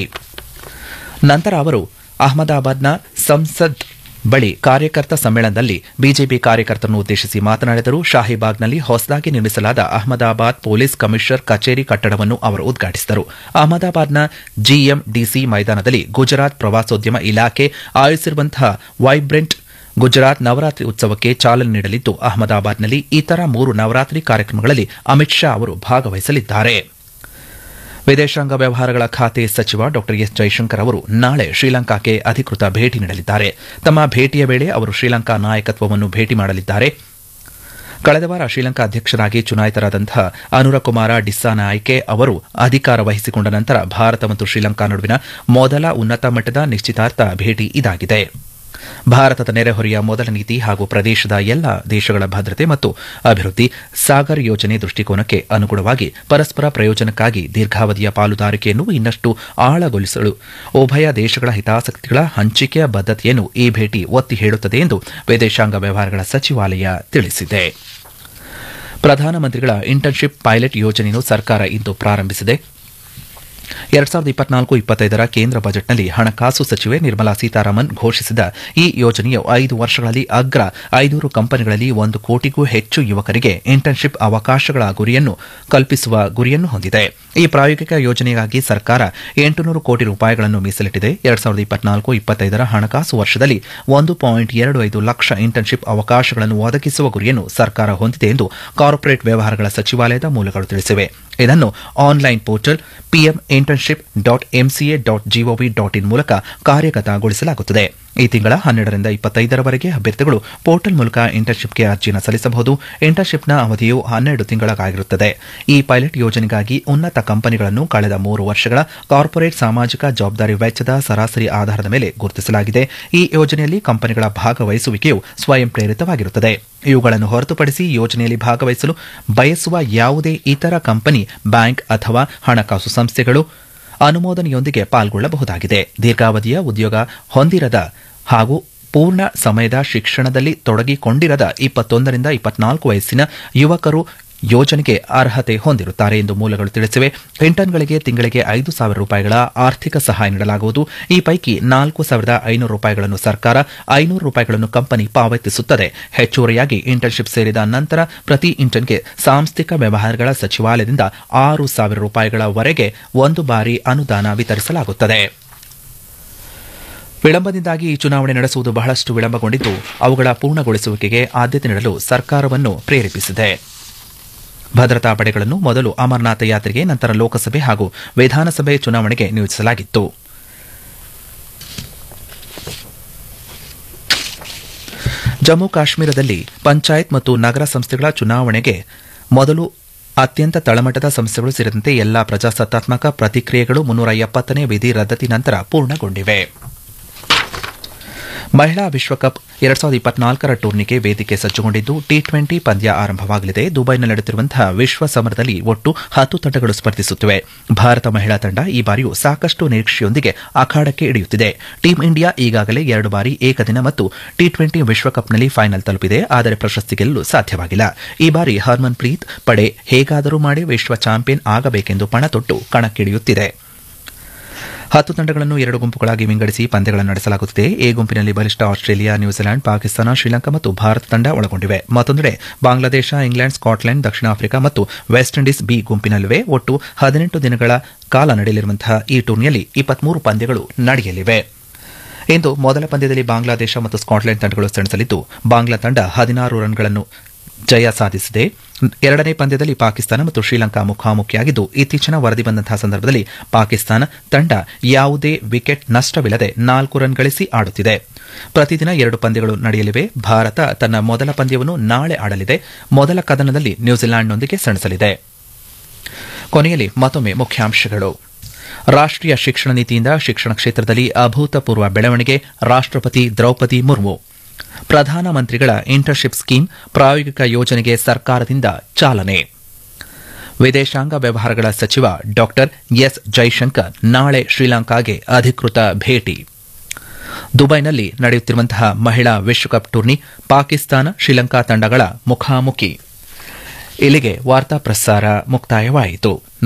ನಂತರ ಅವರು ಅಹಮದಾಬಾದ್ನ ಸಂಸದ್ ಬಳಿ ಕಾರ್ಯಕರ್ತ ಸಮ್ಮೇಳನದಲ್ಲಿ ಬಿಜೆಪಿ ಕಾರ್ಯಕರ್ತರನ್ನು ಉದ್ದೇಶಿಸಿ ಮಾತನಾಡಿದರು ಶಾಹಿಬಾಗ್ನಲ್ಲಿ ಹೊಸದಾಗಿ ನಿರ್ಮಿಸಲಾದ ಅಹಮದಾಬಾದ್ ಪೊಲೀಸ್ ಕಮಿಷನರ್ ಕಚೇರಿ ಕಟ್ಟಡವನ್ನು ಅವರು ಉದ್ಘಾಟಿಸಿದರು ಅಹಮದಾಬಾದ್ನ ಜಿಎಂಡಿಸಿ ಮೈದಾನದಲ್ಲಿ ಗುಜರಾತ್ ಪ್ರವಾಸೋದ್ಯಮ ಇಲಾಖೆ ಆಯೋಜಿಸಿರುವಂತಹ ವೈಬ್ರೆಂಟ್ ಗುಜರಾತ್ ನವರಾತ್ರಿ ಉತ್ಸವಕ್ಕೆ ಚಾಲನೆ ನೀಡಲಿದ್ದು ಅಹಮದಾಬಾದ್ನಲ್ಲಿ ಇತರ ಮೂರು ನವರಾತ್ರಿ ಕಾರ್ಯಕ್ರಮಗಳಲ್ಲಿ ಅಮಿತ್ ಶಾ ಅವರು ಭಾಗವಹಿಸಲಿದ್ದಾರೆ ವಿದೇಶಾಂಗ ವ್ಯವಹಾರಗಳ ಖಾತೆ ಸಚಿವ ಡಾ ಎಸ್ ಜೈಶಂಕರ್ ಅವರು ನಾಳೆ ಶ್ರೀಲಂಕಾಕ್ಕೆ ಅಧಿಕೃತ ಭೇಟಿ ನೀಡಲಿದ್ದಾರೆ ತಮ್ಮ ಭೇಟಿಯ ವೇಳೆ ಅವರು ಶ್ರೀಲಂಕಾ ನಾಯಕತ್ವವನ್ನು ಭೇಟಿ ಮಾಡಲಿದ್ದಾರೆ ಕಳೆದ ವಾರ ಶ್ರೀಲಂಕಾ ಅಧ್ಯಕ್ಷರಾಗಿ ಚುನಾಯಿತರಾದಂತಹ ಅನುರಕುಮಾರ ಡಿಸ್ಸಾನಾಯ್ಕೆ ಅವರು ಅಧಿಕಾರ ವಹಿಸಿಕೊಂಡ ನಂತರ ಭಾರತ ಮತ್ತು ಶ್ರೀಲಂಕಾ ನಡುವಿನ ಮೊದಲ ಉನ್ನತ ಮಟ್ಟದ ನಿಶ್ಚಿತಾರ್ಥ ಭೇಟಿ ಇದಾಗಿದೆ ಭಾರತದ ನೆರೆಹೊರೆಯ ಮೊದಲ ನೀತಿ ಹಾಗೂ ಪ್ರದೇಶದ ಎಲ್ಲ ದೇಶಗಳ ಭದ್ರತೆ ಮತ್ತು ಅಭಿವೃದ್ಧಿ ಸಾಗರ್ ಯೋಜನೆ ದೃಷ್ಟಿಕೋನಕ್ಕೆ ಅನುಗುಣವಾಗಿ ಪರಸ್ಪರ ಪ್ರಯೋಜನಕ್ಕಾಗಿ ದೀರ್ಘಾವಧಿಯ ಪಾಲುದಾರಿಕೆಯನ್ನು ಇನ್ನಷ್ಟು ಆಳಗೊಳಿಸಲು ಉಭಯ ದೇಶಗಳ ಹಿತಾಸಕ್ತಿಗಳ ಹಂಚಿಕೆಯ ಬದ್ಧತೆಯನ್ನು ಈ ಭೇಟಿ ಒತ್ತಿ ಹೇಳುತ್ತದೆ ಎಂದು ವಿದೇಶಾಂಗ ವ್ಯವಹಾರಗಳ ಸಚಿವಾಲಯ ತಿಳಿಸಿದೆ ಪ್ರಧಾನಮಂತ್ರಿಗಳ ಇಂಟರ್ನ್ಶಿಪ್ ಪೈಲಟ್ ಯೋಜನೆಯನ್ನು ಸರ್ಕಾರ ಇಂದು ಪ್ರಾರಂಭಿಸಿದೆ ಎರಡ್ ಸಾವಿರದ ಇಪ್ಪತ್ನಾಲ್ಕು ಇಪ್ಪತ್ತೈದರ ಕೇಂದ್ರ ಬಜೆಟ್ನಲ್ಲಿ ಹಣಕಾಸು ಸಚಿವೆ ನಿರ್ಮಲಾ ಸೀತಾರಾಮನ್ ಘೋಷಿಸಿದ ಈ ಯೋಜನೆಯು ಐದು ವರ್ಷಗಳಲ್ಲಿ ಅಗ್ರ ಐನೂರು ಕಂಪನಿಗಳಲ್ಲಿ ಒಂದು ಕೋಟಿಗೂ ಹೆಚ್ಚು ಯುವಕರಿಗೆ ಇಂಟರ್ನ್ಶಿಪ್ ಅವಕಾಶಗಳ ಗುರಿಯನ್ನು ಕಲ್ಪಿಸುವ ಗುರಿಯನ್ನು ಹೊಂದಿದೆ ಈ ಪ್ರಾಯೋಗಿಕ ಯೋಜನೆಗಾಗಿ ಸರ್ಕಾರ ಎಂಟುನೂರು ಕೋಟಿ ರೂಪಾಯಿಗಳನ್ನು ಮೀಸಲಿಟ್ಟಿದೆ ಎರಡ್ ಸಾವಿರದ ಇಪ್ಪತ್ನಾಲ್ಕು ಇಪ್ಪತ್ತೈದರ ಹಣಕಾಸು ವರ್ಷದಲ್ಲಿ ಒಂದು ಪಾಯಿಂಟ್ ಎರಡು ಐದು ಲಕ್ಷ ಇಂಟರ್ನ್ಶಿಪ್ ಅವಕಾಶಗಳನ್ನು ಒದಗಿಸುವ ಗುರಿಯನ್ನು ಸರ್ಕಾರ ಹೊಂದಿದೆ ಎಂದು ಕಾರ್ಪೊರೇಟ್ ವ್ಯವಹಾರಗಳ ಸಚಿವಾಲಯದ ಮೂಲಗಳು ತಿಳಿಸಿವೆ ಇದನ್ನು online portal PM internship dot MCA dot GOV dot in ಮೂಲಕ ಕಾರ್ಯಗತಗೊಳಿಸಲಾಗುತ್ತದೆ ಈ ತಿಂಗಳ ಹನ್ನೆರಡರಿಂದ ಇಪ್ಪತ್ತೈದರವರೆಗೆ ಅಭ್ಯರ್ಥಿಗಳು ಪೋರ್ಟಲ್ ಮೂಲಕ ಇಂಟರ್ನ್ಶಿಪ್ಗೆ ಅರ್ಜಿಯನ್ನು ಸಲ್ಲಿಸಬಹುದು ಇಂಟರ್ನ್ಶಿಪ್ನ ಅವಧಿಯು ಹನ್ನೆರಡು ತಿಂಗಳಾಗಿರುತ್ತದೆ ಈ ಪೈಲಟ್ ಯೋಜನೆಗಾಗಿ ಉನ್ನತ ಕಂಪನಿಗಳನ್ನು ಕಳೆದ ಮೂರು ವರ್ಷಗಳ ಕಾರ್ಪೊರೇಟ್ ಸಾಮಾಜಿಕ ಜವಾಬ್ದಾರಿ ವೆಚ್ಚದ ಸರಾಸರಿ ಆಧಾರದ ಮೇಲೆ ಗುರುತಿಸಲಾಗಿದೆ ಈ ಯೋಜನೆಯಲ್ಲಿ ಕಂಪನಿಗಳ ಭಾಗವಹಿಸುವಿಕೆಯು ಸ್ವಯಂ ಪ್ರೇರಿತವಾಗಿರುತ್ತದೆ ಇವುಗಳನ್ನು ಹೊರತುಪಡಿಸಿ ಯೋಜನೆಯಲ್ಲಿ ಭಾಗವಹಿಸಲು ಬಯಸುವ ಯಾವುದೇ ಇತರ ಕಂಪನಿ ಬ್ಯಾಂಕ್ ಅಥವಾ ಹಣಕಾಸು ಸಂಸ್ಥೆಗಳು ಅನುಮೋದನೆಯೊಂದಿಗೆ ಪಾಲ್ಗೊಳ್ಳಬಹುದಾಗಿದೆ ದೀರ್ಘಾವಧಿಯ ಉದ್ಯೋಗ ಹೊಂದಿರದ ಹಾಗೂ ಪೂರ್ಣ ಸಮಯದ ಶಿಕ್ಷಣದಲ್ಲಿ ತೊಡಗಿಕೊಂಡಿರದ ಇಪ್ಪತ್ತೊಂದರಿಂದ ಇಪ್ಪತ್ನಾಲ್ಕು ವಯಸ್ಸಿನ ಯುವಕರು ಯೋಜನೆಗೆ ಅರ್ಹತೆ ಹೊಂದಿರುತ್ತಾರೆ ಎಂದು ಮೂಲಗಳು ತಿಳಿಸಿವೆ ಇಂಟರ್ನ್ಗಳಿಗೆ ತಿಂಗಳಿಗೆ ಐದು ಸಾವಿರ ರೂಪಾಯಿಗಳ ಆರ್ಥಿಕ ಸಹಾಯ ನೀಡಲಾಗುವುದು ಈ ಪೈಕಿ ನಾಲ್ಕು ಸಾವಿರದ ಐನೂರು ರೂಪಾಯಿಗಳನ್ನು ಸರ್ಕಾರ ಐನೂರು ರೂಪಾಯಿಗಳನ್ನು ಕಂಪನಿ ಪಾವತಿಸುತ್ತದೆ ಹೆಚ್ಚುವರಿಯಾಗಿ ಇಂಟರ್ನ್ಶಿಪ್ ಸೇರಿದ ನಂತರ ಪ್ರತಿ ಇಂಟರ್ನ್ಗೆ ಸಾಂಸ್ಥಿಕ ವ್ಯವಹಾರಗಳ ಸಚಿವಾಲಯದಿಂದ ಆರು ಸಾವಿರ ರೂಪಾಯಿಗಳವರೆಗೆ ಒಂದು ಬಾರಿ ಅನುದಾನ ವಿತರಿಸಲಾಗುತ್ತದೆ ವಿಳಂಬದಿಂದಾಗಿ ಈ ಚುನಾವಣೆ ನಡೆಸುವುದು ಬಹಳಷ್ಟು ವಿಳಂಬಗೊಂಡಿದ್ದು ಅವುಗಳ ಪೂರ್ಣಗೊಳಿಸುವಿಕೆಗೆ ಆದ್ಯತೆ ನೀಡಲು ಸರ್ಕಾರವನ್ನು ಪ್ರೇರೇಪಿಸಿದೆ ಭದ್ರತಾ ಪಡೆಗಳನ್ನು ಮೊದಲು ಅಮರನಾಥ ಯಾತ್ರೆಗೆ ನಂತರ ಲೋಕಸಭೆ ಹಾಗೂ ವಿಧಾನಸಭೆ ಚುನಾವಣೆಗೆ ನಿಯೋಜಿಸಲಾಗಿತ್ತು ಜಮ್ಮು ಕಾಶ್ಮೀರದಲ್ಲಿ ಪಂಚಾಯತ್ ಮತ್ತು ನಗರ ಸಂಸ್ಥೆಗಳ ಚುನಾವಣೆಗೆ ಮೊದಲು ಅತ್ಯಂತ ತಳಮಟ್ಟದ ಸಂಸ್ಥೆಗಳು ಸೇರಿದಂತೆ ಎಲ್ಲಾ ಪ್ರಜಾಸತ್ತಾತ್ಮಕ ಪ್ರತಿಕ್ರಿಯೆಗಳು ಮುನ್ನೂರ ಎಪ್ಪತ್ತನೇ ವಿಧಿ ರದ್ದತಿ ನಂತರ ಪೂರ್ಣಗೊಂಡಿವೆ ಮಹಿಳಾ ವಿಶ್ವಕಪ್ ಎರಡ್ ಸಾವಿರದ ಇಪ್ಪತ್ನಾಲ್ಕರ ಟೂರ್ನಿಗೆ ವೇದಿಕೆ ಸಜ್ಜುಗೊಂಡಿದ್ದು ಟಿ ಟ್ವೆಂಟಿ ಪಂದ್ಯ ಆರಂಭವಾಗಲಿದೆ ದುಬೈನಲ್ಲಿ ನಡೆಯುತ್ತಿರುವಂತಹ ವಿಶ್ವ ಸಮರದಲ್ಲಿ ಒಟ್ಟು ಹತ್ತು ತಂಡಗಳು ಸ್ಪರ್ಧಿಸುತ್ತಿವೆ ಭಾರತ ಮಹಿಳಾ ತಂಡ ಈ ಬಾರಿಯೂ ಸಾಕಷ್ಟು ನಿರೀಕ್ಷೆಯೊಂದಿಗೆ ಅಖಾಡಕ್ಕೆ ಇಳಿಯುತ್ತಿದೆ ಟೀಂ ಇಂಡಿಯಾ ಈಗಾಗಲೇ ಎರಡು ಬಾರಿ ಏಕದಿನ ಮತ್ತು ಟಿ ಟ್ವೆಂಟಿ ವಿಶ್ವಕಪ್ನಲ್ಲಿ ಫೈನಲ್ ತಲುಪಿದೆ ಆದರೆ ಪ್ರಶಸ್ತಿ ಗೆಲ್ಲಲು ಸಾಧ್ಯವಾಗಿಲ್ಲ ಈ ಬಾರಿ ಹರ್ಮನ್ ಪ್ರೀತ್ ಪಡೆ ಹೇಗಾದರೂ ಮಾಡಿ ವಿಶ್ವ ಚಾಂಪಿಯನ್ ಆಗಬೇಕೆಂದು ಪಣತೊಟ್ಟು ಕಣಕ್ಕಿಳಿಯುತ್ತಿದೆ ಹತ್ತು ತಂಡಗಳನ್ನು ಎರಡು ಗುಂಪುಗಳಾಗಿ ವಿಂಗಡಿಸಿ ಪಂದ್ಯಗಳನ್ನು ನಡೆಸಲಾಗುತ್ತಿದೆ ಎ ಗುಂಪಿನಲ್ಲಿ ಬಲಿಷ್ಠ ಆಸ್ಟ್ರೇಲಿಯಾ ನ್ಯೂಜಿಲೆಂಡ್ ಪಾಕಿಸ್ತಾನ ಶ್ರೀಲಂಕಾ ಮತ್ತು ಭಾರತ ತಂಡ ಒಳಗೊಂಡಿವೆ ಮತ್ತೊಂದೆಡೆ ಬಾಂಗ್ಲಾದೇಶ ಇಂಗ್ಲೆಂಡ್ ಸ್ಕಾಟ್ಲೆಂಡ್ ದಕ್ಷಿಣ ಆಫ್ರಿಕಾ ಮತ್ತು ವೆಸ್ಟ್ ಇಂಡೀಸ್ ಬಿ ಗುಂಪಿನಲ್ಲಿವೆ ಒಟ್ಟು ಹದಿನೆಂಟು ದಿನಗಳ ಕಾಲ ನಡೆಯಲಿರುವಂತಹ ಈ ಟೂರ್ನಿಯಲ್ಲಿ ಇಪ್ಪತ್ಮೂರು ಪಂದ್ಯಗಳು ನಡೆಯಲಿವೆ ಇಂದು ಮೊದಲ ಪಂದ್ಯದಲ್ಲಿ ಬಾಂಗ್ಲಾದೇಶ ಮತ್ತು ಸ್ಕಾಟ್ಲೆಂಡ್ ತಂಡಗಳು ಸೆಣಸಲಿದ್ದು ಬಾಂಗ್ಲಾ ತಂಡ ಹದಿನಾರು ರನ್ಗಳನ್ನು ಜಯ ಸಾಧಿಸಿದೆ ಎರಡನೇ ಪಂದ್ಯದಲ್ಲಿ ಪಾಕಿಸ್ತಾನ ಮತ್ತು ಶ್ರೀಲಂಕಾ ಮುಖಾಮುಖಿಯಾಗಿದ್ದು ಇತ್ತೀಚಿನ ವರದಿ ಬಂದಂತಹ ಸಂದರ್ಭದಲ್ಲಿ ಪಾಕಿಸ್ತಾನ ತಂಡ ಯಾವುದೇ ವಿಕೆಟ್ ನಷ್ಟವಿಲ್ಲದೆ ನಾಲ್ಕು ರನ್ ಗಳಿಸಿ ಆಡುತ್ತಿದೆ ಪ್ರತಿದಿನ ಎರಡು ಪಂದ್ಯಗಳು ನಡೆಯಲಿವೆ ಭಾರತ ತನ್ನ ಮೊದಲ ಪಂದ್ಯವನ್ನು ನಾಳೆ ಆಡಲಿದೆ ಮೊದಲ ಕದನದಲ್ಲಿ ನ್ಯೂಜಿಲೆಂಡ್ನೊಂದಿಗೆ ಸೆಣಸಲಿದೆ ಕೊನೆಯಲ್ಲಿ ಮತ್ತೊಮ್ಮೆ ಮುಖ್ಯಾಂಶಗಳು ರಾಷ್ಟ್ರೀಯ ಶಿಕ್ಷಣ ನೀತಿಯಿಂದ ಶಿಕ್ಷಣ ಕ್ಷೇತ್ರದಲ್ಲಿ ಅಭೂತಪೂರ್ವ ಬೆಳವಣಿಗೆ ರಾಷ್ಟ್ರಪತಿ ದ್ರೌಪದಿ ಮುರ್ಮು ಪ್ರಧಾನಮಂತ್ರಿಗಳ ಇಂಟರ್ನ್ಶಿಪ್ ಸ್ಕೀಮ್ ಪ್ರಾಯೋಗಿಕ ಯೋಜನೆಗೆ ಸರ್ಕಾರದಿಂದ ಚಾಲನೆ ವಿದೇಶಾಂಗ ವ್ಯವಹಾರಗಳ ಸಚಿವ ಡಾ ಎಸ್ ಜೈಶಂಕರ್ ನಾಳೆ ಶ್ರೀಲಂಕಾಗೆ ಅಧಿಕೃತ ಭೇಟಿ ದುಬೈನಲ್ಲಿ ನಡೆಯುತ್ತಿರುವಂತಹ ಮಹಿಳಾ ವಿಶ್ವಕಪ್ ಟೂರ್ನಿ ಪಾಕಿಸ್ತಾನ ಶ್ರೀಲಂಕಾ ತಂಡಗಳ ಮುಖಾಮುಖಿ ಇಲ್ಲಿಗೆ ವಾರ್ತಾ ಪ್ರಸಾರ ಮುಕ್ತಾಯವಾಯಿತು